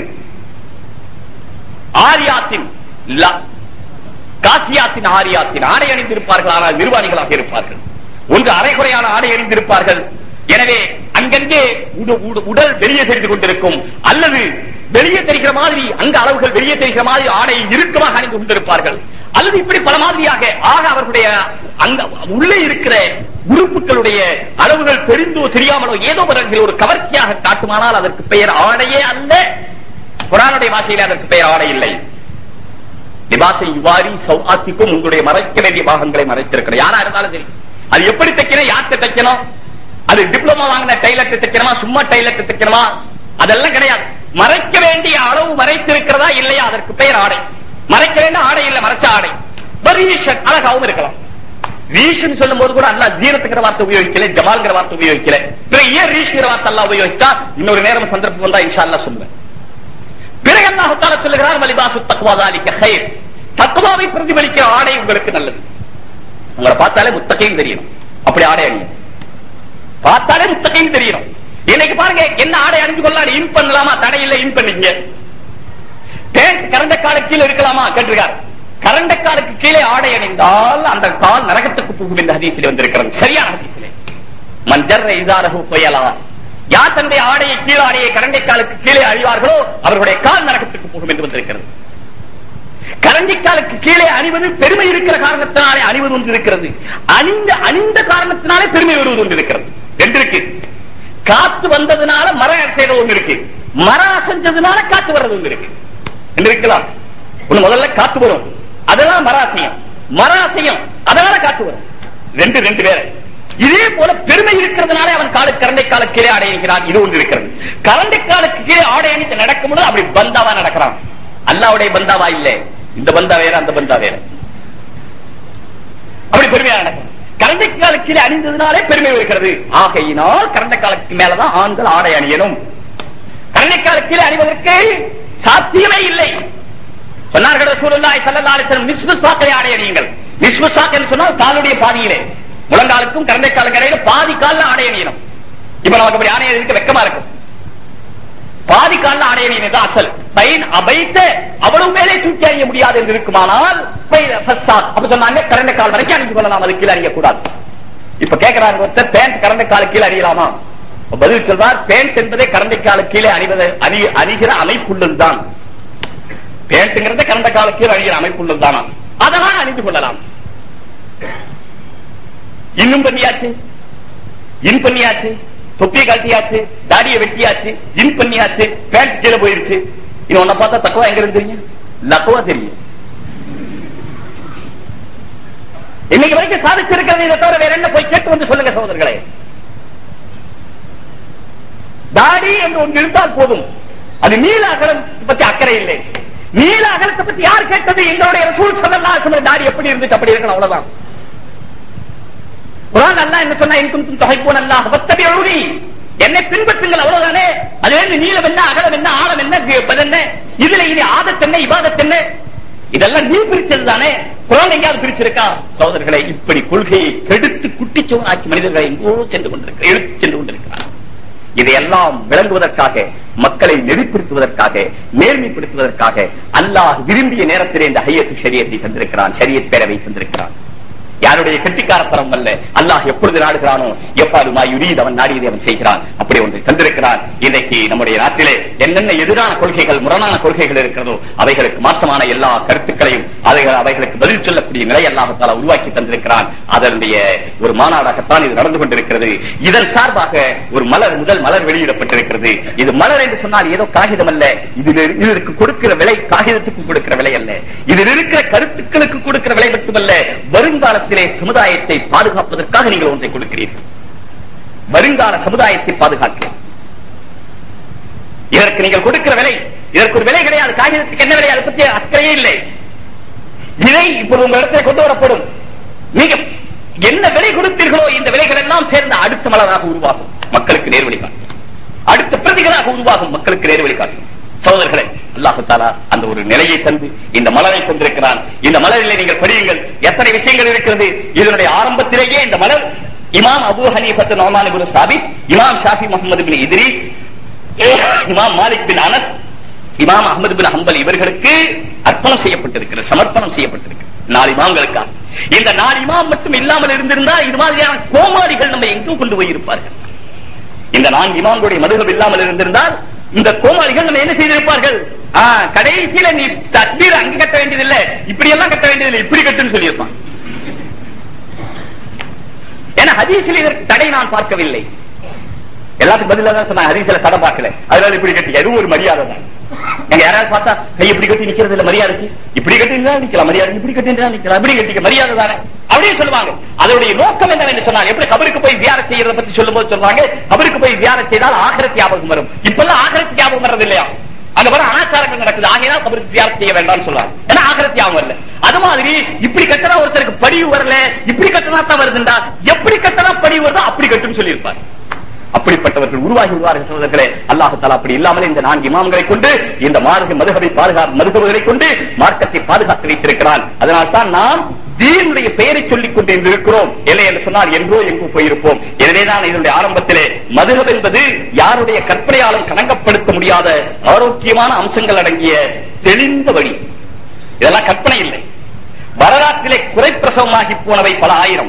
ஆரியாத்தின் காசியாத்தின் ஆரியாத்தின் ஆடை அணிந்திருப்பார்கள் ஆனால் நிர்வாணிகளாக இருப்பார்கள் ஒன்று அரைகுறையான ஆடை அணிந்திருப்பார்கள் எனவே அங்கங்கே உடல் வெளியே தெரிந்து கொண்டிருக்கும் அல்லது வெளியே தெரிகிற மாதிரி அங்க அளவுகள் வெளியே தெரிகிற மாதிரி ஆடை இறுக்கமாக அணிந்து கொண்டிருப்பார்கள் அல்லது இப்படி பல மாதிரியாக ஆக அவர்களுடைய அந்த உள்ளே இருக்கிற உறுப்புகளுடைய அளவுகள் தெரிந்தோ தெரியாமலோ ஏதோ ஒரு கவர்ச்சியாக காட்டுமானால் அதற்கு பெயர் ஆடையே அல்ல குரானுடைய பாஷையில் அதற்கு பெயர் ஆடை இல்லை லிபாசை யுவாரி சௌஆத்திக்கும் உங்களுடைய மறைக்க வேண்டிய பாகங்களை மறைத்திருக்கிற யாரா இருந்தாலும் சரி அது எப்படி தைக்கணும் யார்கிட்ட தைக்கணும் அது டிப்ளமா வாங்கின டைலர் தைக்கணுமா சும்மா டைலர் தைக்கணுமா அதெல்லாம் கிடையாது மறைக்க வேண்டிய அளவு மறைத்திருக்கிறதா இல்லையா அதற்கு பெயர் ஆடை மறைக்க வேண்டிய ஆடை இல்லை மறைச்ச ஆடை பரீஷன் அழகாவும் இருக்கலாம் ரீஷ்னு சொல்லும் போது கூட அல்லாஹ் ஜீரத்துங்கிற வார்த்தை உபயோகிக்கல ஜமால்ங்கிற வார்த்தை உபயோகிக்கல பிறகு ஏன் ரீஷ்ங்கிற வார்த்தை அல்லாஹ் உபயோகிச்சா இன்னொரு நேரம் சந்தர்ப்பம் வந்தா இன்ஷா அல்லாஹ் சொல்லுவேன் பிறகு அல்லாஹ் தஆலா சொல்லுகிறார் வலிபாசு தக்வா ذلك خير தக்வாவை பிரதிபலிக்கிற ஆடை உங்களுக்கு நல்லது உங்களை பார்த்தாலே முத்தகையும் தெரியணும் அப்படி ஆடை அணியும் பார்த்தாலே முத்தகையும் தெரியணும் இன்னைக்கு பாருங்க என்ன ஆடை அணிஞ்சு கொள்ளலாம் இன் பண்ணலாமா தடை இல்லை இன் பண்ணீங்க பேண்ட் கரண்ட கால கீழே இருக்கலாமா கேட்டிருக்காரு கரண்ட காலுக்கு கீழே ஆடை அணிந்தால் அந்த கால் நரகத்துக்கு போகும் என்று ஹதீஸில் வந்திருக்கிறது சரியான ஹதீஸிலே மஞ்சர் இதாரகு புயலா யார் தன்னுடைய ஆடையை கீழ் ஆடையை கரண்டை காலுக்கு கீழே அழிவார்களோ அவர்களுடைய கால் நரகத்துக்கு போகும் என்று வந்திருக்கிறது கரண்டிக்காலுக்கு கீழே அணிவது பெருமை இருக்கிற காரணத்தினாலே அணிவது ஒன்று இருக்கிறது அணிந்த அணிந்த காரணத்தினாலே பெருமை வருவது ஒன்று இருக்கிறது ரெண்டு இருக்கு காத்து வந்ததுனால மரம் அசைறது ஒன்று இருக்கு மரம் அசைஞ்சதுனால காத்து வர்றது ஒன்று இருக்கு ரெண்டு இருக்கலாம் ஒண்ணு முதல்ல காத்து வரும் அதெல்லாம் மர அசையும் மர அசையும் அதனால காத்து வரும் ரெண்டு ரெண்டு பேர் இதே போல பெருமை இருக்கிறதுனால அவன் காலு கரண்டை கால கீழே ஆடை அணிகிறான் இது ஒன்று இருக்கிறது கரண்டை காலுக்கு கீழே ஆடை அணித்து நடக்கும் பொழுது அப்படி பந்தாவா நடக்கிறான் அல்லாவுடைய பந்தாவா இல்ல இந்த பந்தா வேற அந்த பந்தா வேற அப்படி பெருமையா நடக்கும் கரண்டை காலுக்கு கீழே அணிந்ததுனாலே பெருமை இருக்கிறது ஆகையினால் கரண்டை காலுக்கு மேலதான் ஆண்கள் ஆடை அணியணும் கரண்டை காலுக்கு கீழே அணிவதற்கு சாத்தியமே இல்லை சொன்னார்கள் ரசூலுல்லாஹி ஸல்லல்லாஹு அலைஹி வஸல்லம் நிஸ்பு சாக்கை ஆடை அணியுங்கள் நிஸ்பு சாக்கைன்னு சொன்னால் காலுடைய பாதியிலே முழங்காலுக்கும் கரண்டை காலுக்கு இடையில பாதி கால்ல ஆடை அணியணும் இப்ப நமக்கு அப்படி ஆடை அணியதுக்கு வெக்கமா இருக்கும் பாதி கால்ல ஆடை அணியது அசல் பைன் அபைத்த அவ்வளவு மேலே தூக்கி அணிய முடியாது என்று இருக்குமானால் அப்ப சொன்னாங்க கரண்டை கால் வரைக்கும் அணிஞ்சு கொள்ளலாம் அது கீழே அணியக்கூடாது இப்ப கேட்கிறாங்க ஒருத்தர் பேண்ட் கரண்டை காலு கீழே அணியலாமா பதில் சொல்வார் பேண்ட் என்பதை கரண்டை காலு கீழே அணிவதை அணி அணிகிற அமைப்புள்ளதுதான் பேண்ட்ங்கிறத கரண்ட கால கீழே அணிகிற அமைப்புள்ளது தானா அதெல்லாம் அணிந்து கொள்ளலாம் இன்னும் பண்ணியாச்சு இன் பண்ணியாச்சு தொப்பியை கழட்டியாச்சு தாடியை வெட்டியாச்சு இன் பண்ணியாச்சு பேண்ட் கீழே போயிருச்சு இன்னும் உன்னை பார்த்தா தக்குவா எங்க இருந்து தெரியும் லக்குவா தெரியும் இன்னைக்கு வரைக்கும் சாதிச்சிருக்கிறது இதை தவிர வேற என்ன போய் கேட்டு வந்து சொல்லுங்க சகோதரர்களே தாடி என்று ஒன்று இருந்தால் போதும் அது நீல அகலம் பத்தி அக்கறை இல்லை நீல அகலத்தை பத்தி யார் கேட்டது எங்களுடைய ரசூல் ஸல்லல்லாஹு அலைஹி வஸல்லம் தாடி எப்படி இருந்துச்சு அப்படி இருக்கணும் அவ்வளவுதான் குர்ஆன் அல்லாஹ் என்ன சொன்னா இன் குன்தும் துஹிப்பூன அல்லாஹ் ஃபத்தபிஊனி என்னை பின்பற்றுங்கள் அவ்வளவுதானே அதுல இருந்து நீளம் என்ன அகலம் என்ன ஆழம் என்ன பது என்ன இதுல இனி ஆதத் என்ன இபாதத் என்ன இதெல்லாம் நீ பிரிச்சது தானே குரான் எங்கேயாவது பிரிச்சிருக்கா சகோதரர்களை இப்படி கொள்கையை கெடுத்து குட்டிச்சோர் ஆக்கி மனிதர்களை எங்கோ சென்று கொண்டிருக்கிறார் எடுத்து சென்று கொண்டிருக்கிறார் இதையெல்லாம் விளங்குவதற்காக மக்களை நெறிப்படுத்துவதற்காக நேர்மைப்படுத்துவதற்காக அல்லாஹ் விரும்பிய நேரத்திலே இந்த ஹையத்து ஷரியத்தை தந்திருக்கிறான் ஷரியத் பேரவை தந்திருக்கிறான் யாருடைய கெட்டிக்காரத்தனம் அல்ல அல்லாஹ் எப்பொழுது நாடுகிறானோ எப்பாலுமா யுரீத் அவன் நாடியதை அவன் செய்கிறான் அப்படி ஒன்றை தந்திருக்கிறான் இன்றைக்கு நம்முடைய நாட்டிலே என்னென்ன எதிரான கொள்கைகள் முரணான கொள்கைகள் இருக்கிறதோ அவைகளுக்கு மாற்றமான எல்லா கருத்துக்களையும் அவைகள் அவைகளுக்கு பதில் சொல்லக்கூடிய நிலை அல்லாஹால உருவாக்கி தந்திருக்கிறான் அதனுடைய ஒரு மாநாடாகத்தான் இது நடந்து கொண்டிருக்கிறது இதன் சார்பாக ஒரு மலர் முதல் மலர் வெளியிடப்பட்டிருக்கிறது இது மலர் என்று சொன்னால் ஏதோ காகிதம் அல்ல இதில் இதற்கு கொடுக்கிற விலை காகிதத்துக்கு கொடுக்கிற விலை அல்ல இதில் இருக்கிற கருத்துக்களுக்கு கொடுக்கிற விலை மட்டுமல்ல வருங்காலத்திலே சமுதாயத்தை பாதுகாப்பதற்காக நீங்கள் ஒன்றை கொடுக்கிறீர்கள் வருங்கால சமுதாயத்தை பாதுகாக்க இதற்கு நீங்கள் கொடுக்கிற விலை இதற்கு ஒரு விலை கிடையாது காகிதத்துக்கு என்ன விலை அதை பற்றி அக்கறையே இல்லை இதை இப்போது உங்க இடத்துல கொண்டு வரப்படும் நீங்க என்ன விலை கொடுத்தீர்களோ இந்த விலைகள் எல்லாம் சேர்ந்த அடுத்த மலராக உருவாகும் மக்களுக்கு நேர்வழி காட்டும் அடுத்த பிரதிகளாக உருவாகும் மக்களுக்கு நேர்வழி காட்டும் சகோதரர்களே அல்லாஹு தாலா அந்த ஒரு நிலையை தந்து இந்த மலரை கொண்டிருக்கிறான் இந்த மலரிலே நீங்கள் படியுங்கள் எத்தனை விஷயங்கள் இருக்கிறது இதனுடைய ஆரம்பத்திலேயே இந்த மலர் இமாம் அபு ஹனீஃபத் நோமான் இப்னு சாபித் இமாம் ஷாஃபி முகமது பின் இத்ரி இமாம் மாலிக் பின் அனஸ் இமாம் அஹமது பின் ஹம்பல் இவர்களுக்கு அர்ப்பணம் செய்யப்பட்டிருக்கிறது சமர்ப்பணம் செய்யப்பட்டிருக்கிறது நாலு இமாம்களுக்காக இந்த நாலு இமாம் மட்டும் இல்லாமல் இருந்திருந்தால் இது மாதிரியான கோமாளிகள் நம்ம எங்கும் கொண்டு போயிருப்பார்கள் இந்த நான்கு இமாம்களுடைய மதுகம் இல்லாமல் இருந்திருந்தால் இந்த கோமாளிகள் நம்ம என்ன செய்திருப்பார்கள் ஆ, கடைசியில நீ தக்பீர் அங்க கட்ட வேண்டியதில்லை இப்படி எல்லாம் கட்ட வேண்டியதில்லை இப்படி கட்டுன்னு சொல்லியிருப்பான் ஏன்னா ஹதீஸில் இதற்கு தடை நான் பார்க்கவில்லை எல்லாத்துக்கும் பதிலா தான் சொன்னாங்க ஹதீஸ்ல தடை பார்க்கல அதனால இப்படி கட்டி அதுவும் ஒரு மரியாதை தான் எங்க யாராவது பார்த்தா கை இப்படி கட்டி நிக்கிறது இல்ல மரியாதைக்கு இப்படி கட்டி நிக்கலாம் மரியாதை இப்படி கட்டி நிக்கலாம் இப்படி கட்டிக்க மரியாதை தானே அப்படியே சொல்லுவாங்க அதனுடைய நோக்கம் என்னவென்று சொன்னால் எப்படி கபருக்கு போய் தியானம் செய்யறத பத்தி சொல்லும்போது சொல்றாங்க கபருக்கு போய் தியானம் செய்தால் ஆகரத் ஞாபகம் வரும் இப்பெல்லாம் ஆகரத் ஞாபகம் வர்றது இல்லையா அங்க வர அனாச்சாரங்கள் நடக்குது ஆகையினால் கபருக்கு தியானம் செய்ய வேண்டாம்னு சொல்றாங்க ஏன்னா ஆகரத் ஞாபகம் இல்ல அது மாதிரி இப்படி கட்டினா ஒருத்தருக்கு படிவு வரல இப்படி கட்டினா தான் வருதுண்டா எப்படி கட்டினா படிவு வருதோ அப்படி கட்டுன்னு சொல்லியிருப்பார் அப்படிப்பட்டவர்கள் உருவாகி விடுவார்கள் சகோதரர்களே அல்லாஹு தாலா அப்படி இல்லாமல் இந்த நான்கு இமாம்களை கொண்டு இந்த மார்க மதுகவை பாதுகாப்பு மதுகவைகளை கொண்டு மார்க்கத்தை பாதுகாத்து வைத்திருக்கிறான் அதனால் தான் நாம் தீனுடைய பெயரை சொல்லிக் கொண்டு இருக்கிறோம் இல்லை என்று சொன்னால் என்றோ எங்கோ போயிருப்போம் எனவேதான் இதனுடைய ஆரம்பத்திலே மதுகப் என்பது யாருடைய கற்பனையாலும் கணங்கப்படுத்த முடியாத ஆரோக்கியமான அம்சங்கள் அடங்கிய தெளிந்த வழி இதெல்லாம் கற்பனை இல்லை வரலாற்றிலே குறைப்பிரசவமாகி போனவை பல ஆயிரம்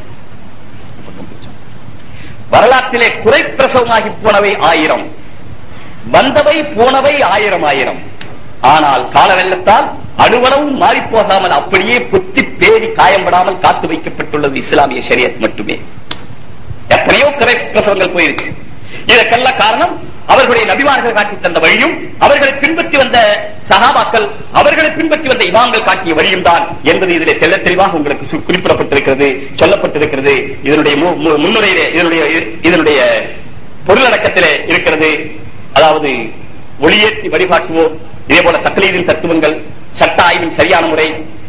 வரலாற்றிலே குறைப்பிரசவமாகி போனவை ஆயிரம் வந்தவை போனவை ஆயிரம் ஆயிரம் ஆனால் கால வெள்ளத்தால் அணுவளவும் மாறி போகாமல் அப்படியே புத்தி பேரி காயம்படாமல் காத்து வைக்கப்பட்டுள்ளது இஸ்லாமிய ஷரியத் மட்டுமே எத்தனையோ குறை பிரசவங்கள் போயிருச்சு இதற்கெல்லாம் காரணம் அவர்களுடைய நபிமார்கள் காட்டி தந்த வழியும் அவர்களை பின்பற்றி வந்த சகாபாக்கள் அவர்களை பின்பற்றி வந்த இமாம்கள் காட்டிய வழியும் தான் என்பது இதிலே தெள்ள தெளிவாக உங்களுக்கு சு- குறிப்பிடப்பட்டிருக்கிறது சொல்லப்பட்டிருக்கிறது இதனுடைய மு- மு- முன்னுரையிலே இதனுடைய இதனுடைய பொருளடக்கத்திலே இருக்கிறது அதாவது ஒளியேற்றி வழிகாட்டுவோம் இதே போல தக்லீதின் தத்துவங்கள் சட்ட ஆய்வின் சரியான முறை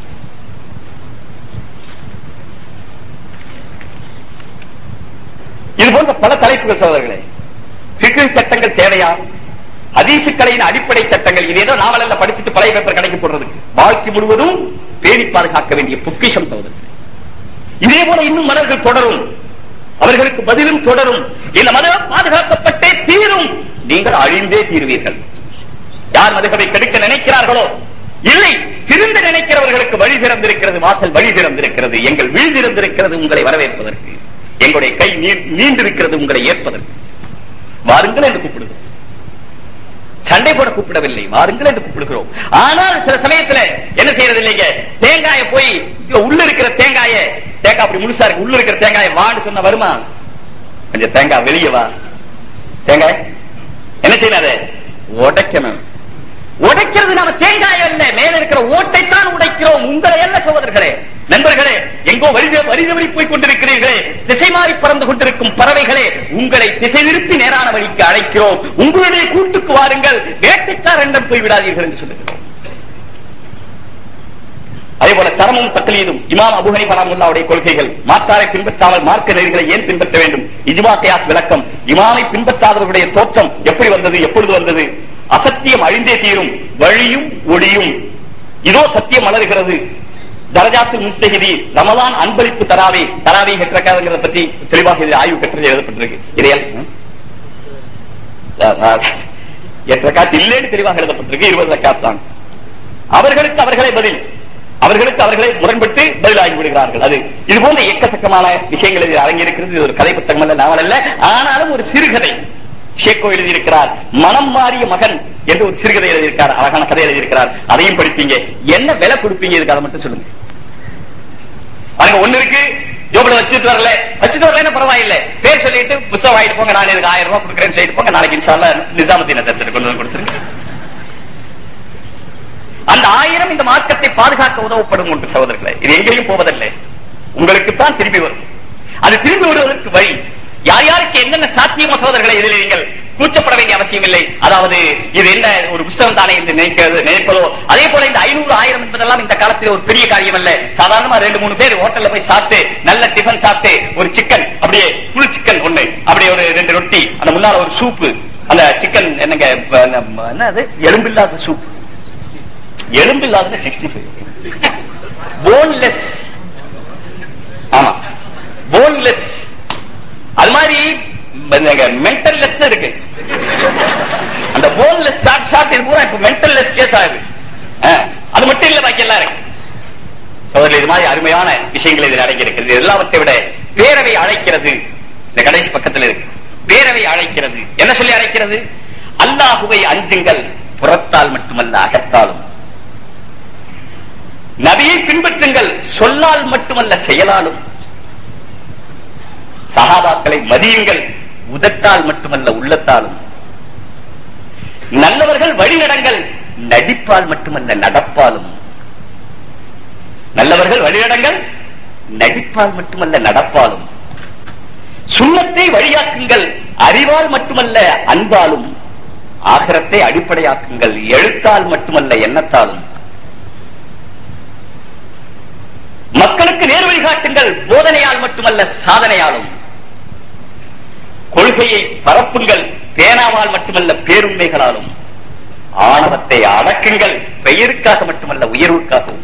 இது போன்ற பல தலைப்புகள் சோதர்களே பிக்கு சட்டங்கள் தேவையா அதீசுக்கலையின் அடிப்படை சட்டங்கள் இது ஏதோ நாவலல்ல படிச்சுட்டு பழைய பேப்பர் கடைக்கு போடுறதுக்கு வாழ்க்கை முழுவதும் பேணி பாதுகாக்க வேண்டிய பொக்கிஷம் சோதர்கள் இதே போல இன்னும் மலர்கள் தொடரும் அவர்களுக்கு பதிலும் தொடரும் இந்த மதம் பாதுகாக்கப்பட்டே தீரும் நீங்கள் அழிந்தே தீருவீர்கள் யார் மதுகவை கெடுக்க நினைக்கிறார்களோ இல்லை திருந்த நினைக்கிறவர்களுக்கு வழி திறந்திருக்கிறது வாசல் வழி திறந்திருக்கிறது எங்கள் விழி திறந்திருக்கிறது உங்களை வரவேற்பதற்கு எங்களுடைய கை நீ- நீண்டிருக்கிறது உங்களை ஏற்பதற்கு வாருங்கள் என்று கூப்பிடுகிறோம் சண்டை போட கூப்பிடவில்லை வாருங்கள் என்று கூப்பிடுகிறோம் ஆனால் சில சமயத்துல என்ன செய்யறது இல்லைங்க தேங்காய போய் இங்க உள்ள இருக்கிற தேங்காய தேங்காய் அப்படி முழுசா இருக்கு உள்ள இருக்கிற தேங்காய வான்னு சொன்ன வருமா கொஞ்சம் தேங்காய் வெளியே வா தேங்காய் என்ன செய்யணும் அதை உடைக்கணும் உடைக்கிறது நாம தேங்காய் அல்ல மேல இருக்கிற ஓட்டை தான் உடைக்கிறோம் உங்களை அல்ல சகோதரர்களே நண்பர்களே எங்கோ வரித வரிதவரி போய் கொண்டிருக்கிறீர்களே திசை மாறி பறந்து கொண்டிருக்கும் பறவைகளே உங்களை திசை திருப்பி நேரான வழிக்கு அழைக்கிறோம் உங்களுடைய கூட்டுக்கு வாருங்கள் வேட்டைக்காரனிடம் போய் விடாதீர்கள் என்று சொல்லுகிறோம் அதே போல தரமும் தக்லீதும் இமாம் அபுஹனி பராமுல்லாவுடைய கொள்கைகள் மாற்றாரை பின்பற்றாமல் மார்க்க நெறிகளை ஏன் பின்பற்ற வேண்டும் இஜ்மா கியாஸ் விளக்கம் இமாமை பின்பற்றாதவர்களுடைய தோற்றம் எப்படி வந்தது எப்பொழுது வந்தது அசத்தியம் அழிந்தே தீரும் வழியும் ஒளியும் இதோ சத்தியம் மலர்கிறது தரஜாத்து முஸ்தகிதி ரமலான் அன்பளிப்பு தராவே தராவே கற்றக்காதங்கிறத பற்றி தெளிவாக இதில் ஆய்வு கட்டுரை எழுதப்பட்டிருக்கு இதையல் எட்டு ரக்காத் இல்லைன்னு தெளிவாக எழுதப்பட்டிருக்கு இருபது ரக்காத் தான் அவர்களுக்கு அவர்களே பதில் அவர்களுக்கு அவர்களே முரண்பட்டு பதிலாகி விடுகிறார்கள் அது இது போன்ற எக்கச்சக்கமான விஷயங்கள் இதில் அடங்கியிருக்கிறது இது ஒரு கதை புத்தகம் அல்ல நாவல் அல்ல ஆனாலும் ஒரு சிறுகதை ஷேக்கோ எழுதியிருக்கிறார் மனம் மாறிய மகன் என்று ஒரு சிறுகதை எழுதியிருக்கிறார் அழகான கதை எழுதியிருக்கிறார் அதையும் படிப்பீங்க என்ன விலை கொடுப்பீங்க இதுக்கு அதை மட்டும் சொல்லுங்க அங்க ஒண்ணு இருக்கு ஜோபில வச்சுட்டு வரல வச்சுட்டு வரலன்னு பரவாயில்ல பேர் சொல்லிட்டு புத்தகம் வாங்கிட்டு போங்க நான் இதுக்கு ஆயிரம் ரூபாய் கொடுக்குறேன்னு சொல்லிட்டு போங்க நாளைக்கு இன்ஷால்லா நிசாமுத்தீன் தரத்துல கொண்டு வந்து கொடுத்துருங்க அந்த ஆயிரம் இந்த மார்க்கத்தை பாதுகாக்க உதவப்படும் ஒன்று சகோதரர்களே இது எங்கேயும் போவதில்லை உங்களுக்கு தான் திரும்பி வரும் அது திரும்பி வருவதற்கு வழி யார் யாருக்கு என்னென்ன சாத்தியமோ சகோதரர்களை இதில் நீங்கள் கூச்சப்பட வேண்டிய அவசியம் இல்லை அதாவது இது என்ன ஒரு புஸ்தகம் தானே என்று நினைக்கிறது நினைப்பதோ அதே போல இந்த ஐநூறு ஆயிரம் என்பதெல்லாம் இந்த காலத்தில் ஒரு பெரிய காரியம் அல்ல சாதாரணமா ரெண்டு மூணு பேர் ஹோட்டல்ல போய் சாப்பிட்டு நல்ல டிஃபன் சாப்பிட்டு ஒரு சிக்கன் அப்படியே ஃபுல் சிக்கன் ஒண்ணு அப்படியே ஒரு ரெண்டு ரொட்டி அந்த முன்னால ஒரு சூப்பு அந்த சிக்கன் என்னங்க என்ன அது எலும்பில்லாத சூப் எலும்பு இல்லாத சிக்ஸ்டி ஃபைவ் போன்லெஸ் ஆமா போன்லெஸ் அது மாதிரி மென்டல்லெஸ் இருக்கு அந்த போன்லெஸ் ஷார்ட் ஷார்ட் இது பூரா இப்ப மென்டல்லெஸ் கேஸ் ஆகுது ஆ, அது மட்டும் இல்ல பாக்கி எல்லாம் இருக்கு சோதரில் இது மாதிரி அருமையான விஷயங்கள் இதில் அடங்கி இருக்கிறது எல்லாவற்றை விட பேரவை அழைக்கிறது இந்த கடைசி பக்கத்தில் இருக்கு பேரவை அழைக்கிறது என்ன சொல்லி அழைக்கிறது அல்லாஹுவை அஞ்சுங்கள் புறத்தால் மட்டுமல்ல அகத்தாலும் நபியை பின்பற்றுங்கள் சொல்லால் மட்டுமல்ல செயலாலும் சகாபாக்களை மதியுங்கள் உதட்டால் மட்டுமல்ல உள்ளத்தாலும் நல்லவர்கள் வழிநடங்கள் நடிப்பால் மட்டுமல்ல நடப்பாலும் நல்லவர்கள் வழிநடங்கள் நடிப்பால் மட்டுமல்ல நடப்பாலும் சுண்ணத்தை வழியாக்குங்கள் அறிவால் மட்டுமல்ல அன்பாலும் ஆகரத்தை அடிப்படையாக்குங்கள் எழுத்தால் மட்டுமல்ல எண்ணத்தாலும் மக்களுக்கு நேர் வழிகாட்டுங்கள் போதனையால் மட்டுமல்ல சாதனையாலும் கொள்கையை பரப்புங்கள் பேனாவால் மட்டுமல்ல பேருண்மைகளாலும் ஆணவத்தை அடக்குங்கள் பெயருக்காக மட்டுமல்ல உயர்வுக்காகவும்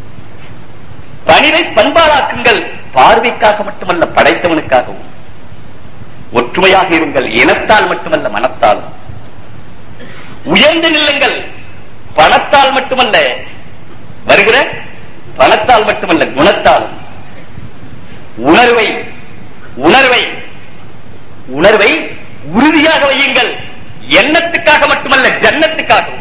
பணிவை பண்பாளாக்குங்கள் பார்வைக்காக மட்டுமல்ல படைத்தவனுக்காகவும் ஒற்றுமையாக இருங்கள் இனத்தால் மட்டுமல்ல மனத்தாலும் உயர்ந்து நில்லுங்கள் பணத்தால் மட்டுமல்ல வருகிற பணத்தால் மட்டுமல்ல குணத்தாலும் உணர்வை உணர்வை உணர்வை உறுதியாக வையுங்கள் எண்ணத்துக்காக மட்டுமல்ல ஜன்னத்துக்காகவும்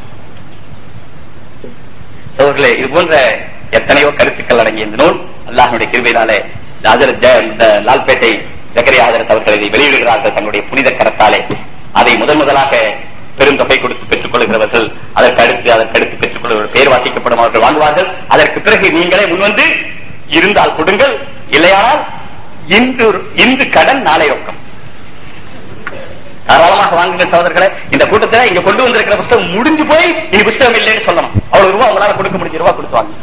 சோர்களே இது போன்ற எத்தனையோ கருத்துக்கள் அடங்கிய இந்த நூல் அல்லாஹனுடைய கிருபையினாலே ஹஜரத் ஜ- இந்த லால்பேட்டை ஜக்கரியா ஹஜரத் அவர்கள் இதை வெளியிடுகிறார்கள் தங்களுடைய புனித கரத்தாலே அதை முதன் முதலாக பெருந்தொகை கொடுத்து பெற்றுக் கொள்கிறவர்கள் அதற்கு அடுத்து அதற்கு அடுத்து பெற்றுக் கொள்கிறவர்கள் பேர் வாசிக்கப்படும் அவர்கள் வாங்குவார்கள் அதற்கு பிறகு நீங்களே முன்வந்து இருந்தால் கொடுங்கள் இல்லையானால் இன்று இன்று கடன் நாளை ரொக்கம் தாராளமாக வாங்குங்க சகோதரர்களே இந்த கூட்டத்துல இங்க கொண்டு வந்திருக்கிற புஸ்தகம் முடிஞ்சு போய் இனி புஸ்தகம் இல்லைன்னு சொல்லணும் அவ்வளவு ரூபா உங்களால கொடுக்க முடிஞ்ச ரூபா கொடுத்து வாங்க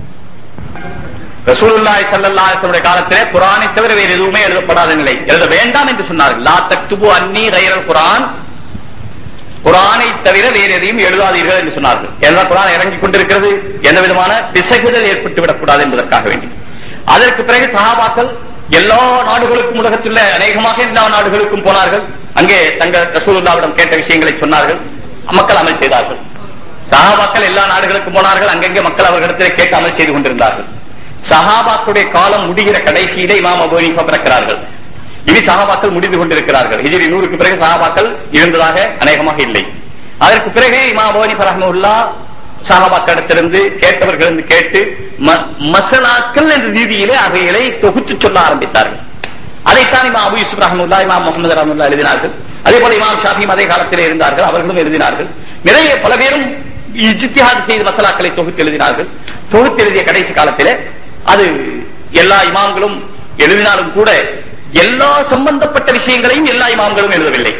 ரசூலுல்லாஹி ஸல்லல்லாஹு அலைஹி வஸல்லம் காலத்திலே குர்ஆனை தவிர வேறு எதுவுமே எழுதப்படாத நிலை எழுத வேண்டாம் என்று சொன்னார்கள் லா தக்துபு அன்னி கைரல் குர்ஆன் குர்ஆனை தவிர வேறு எதையும் எழுதாதீர்கள் என்று சொன்னார்கள் ஏன்னா குர்ஆன் இறங்கிக் கொண்டிருக்கிறது எந்த விதமான பிசகுதல் ஏற்பட்டு விடக்கூடாது என்பதற்காக வேண்டி அதற்கு பிறகு சஹாபாக்கள் எல்லா நாடுகளுக்கும் உலகத்தில் உள்ள அநேகமாக எல்லா நாடுகளுக்கும் போனார்கள் அங்கே தங்கள் ரசூலுல்லாவிடம் கேட்ட விஷயங்களை சொன்னார்கள் மக்கள் அமல் செய்தார்கள் சஹாபாக்கள் எல்லா நாடுகளுக்கும் போனார்கள் அங்கங்கே மக்கள் அவர்களிடத்திலே கேட்டு அமல் செய்து கொண்டிருந்தார்கள் சஹாபாக்களுடைய காலம் முடிகிற கடைசியிலே இமாம் அபு ஹனீஃபா பிறக்கிறார்கள் இனி சஹாபாக்கள் முடிந்து கொண்டிருக்கிறார்கள் ஹிஜ்ரி நூறுக்கு பிறகு சஹாபாக்கள் இருந்ததாக அநேகமாக இல்லை அதற்கு பிறகு இமாம் அபு ஹனீஃபா ரஹ்மத்துல்லா சஹாபாக்களிடத்திலிருந்து கேட்டவர்களிருந்து கேட்டு ம- மசனாக்கள் என்ற ரீதியிலே அவைகளை தொகுத்து சொல்ல ஆரம்பித்தார்கள் அதைத்தான் இமாம் அபு யூசுப் ரஹமுல்லா இமாம் முகமது ரஹமுல்லா எழுதினார்கள் அதே போல இமாம் ஷாஃபியும் அதே காலத்திலே இருந்தார்கள் அவர்களும் எழுதினார்கள் நிறைய பல பேரும் இஜ்திஹாத் செய்த மசலாக்களை தொகுத்து எழுதினார்கள் தொகுத்து எழுதிய கடைசி காலத்திலே அது எல்லா இமாம்களும் எழுதினாலும் கூட எல்லா சம்பந்தப்பட்ட விஷயங்களையும் எல்லா இமாம்களும் எழுதவில்லை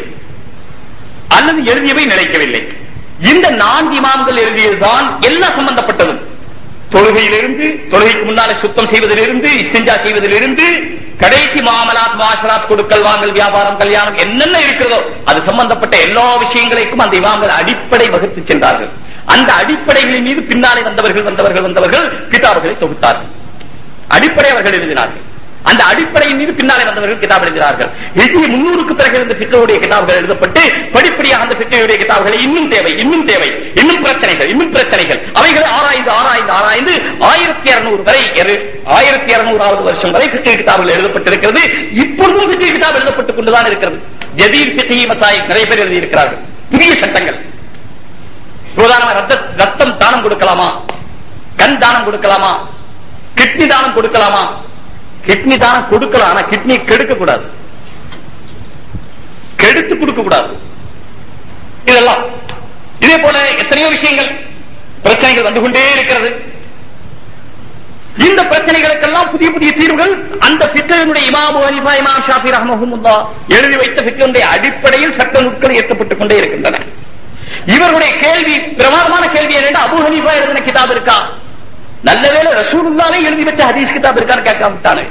அல்லது எழுதியவை நிலைக்கவில்லை இந்த நான்கு இமாம்கள் எழுதியதுதான் எல்லாம் சம்பந்தப்பட்டதும் தொழுகையிலிருந்து தொழுகைக்கு முன்னாலே சுத்தம் செய்வதிலிருந்து இஸ்திஞ்சா செய்வதிலிருந்து கடைசி மாமலாத் மாஷராத் கொடுக்கல் வாங்கல் வியாபாரம் கல்யாணம் என்னென்ன இருக்கிறதோ அது சம்பந்தப்பட்ட எல்லா விஷயங்களுக்கும் அந்த இமாம்கள் அடிப்படை வகுத்து சென்றார்கள் அந்த அடிப்படைகளின் மீது பின்னாலே வந்தவர்கள் வந்தவர்கள் வந்தவர்கள் கிதாபுகளை தொகுத்தார்கள் அடிப்படை அவர்கள் எழுதினார்கள் அந்த அடிப்படையின் மீது பின்னாலே வந்தவர்கள் கிதாப் எழுதினார்கள் ஹிஜ்ரி முன்னூறுக்கு பிறகு இருந்த பிக்களுடைய கிதாபுகள் எழுதப்பட்டு படிப்படியாக அந்த பிக்களுடைய கிதாபுகளை இன்னும் தேவை இன்னும் தேவை இன்னும் பிரச்சனைகள் இன்னும் பிரச்சனைகள் அவைகளை ஆராய்ந்து ஆராய்ந்து ஆராய்ந்து ஆயிரத்தி இருநூறு வரை இரு- ஆயிரத்தி இருநூறாவது வருஷம் வரை பிக்கள் கிதாபுகள் எழுதப்பட்டிருக்கிறது இப்பொழுதும் பிக்கள் கிதாப் எழுதப்பட்டுக் கொண்டுதான் இருக்கிறது ஜதீர் பிக்கி மசாய் நிறைய பேர் எழுதியிருக்கிறார்கள் புதிய சட்டங்கள் உதாரணமா ரத்த ரத்தம் தானம் கொடுக்கலாமா கண் தானம் கொடுக்கலாமா கிட்னி தானம் கொடுக்கலாமா கிட்னி தானம் கொடுக்கலாம் ஆனா கிட்னி கெடுக்க கூடாது கெடுத்து கொடுக்க கூடாது இதெல்லாம் இதே போல எத்தனையோ விஷயங்கள் பிரச்சனைகள் வந்து கொண்டே இருக்கிறது இந்த பிரச்சனைகளுக்கெல்லாம் புதிய புதிய தீர்வுகள் அந்த பித்தனுடைய இமாமு ஹனிஃபா இமாம் ஷாஃபி ரஹ்மஹுமுல்லா எழுதி வைத்த பித்தனுடைய அடிப்படையில் சட்ட நுட்கள் ஏற்றப்பட்டுக் கொண்டே இருக்கின்றன இவருடைய கேள்வி பிரமாதமான கேள்வி என்னென்ன அபு ஹனீஃபா எழுதின கிதாப் இருக்கா நல்ல வேளை ரசூலுல்லாவே எழுதி வச்ச ஹதீஸ் கிதாப் இருக்கான்னு கேட்காம விட்டானே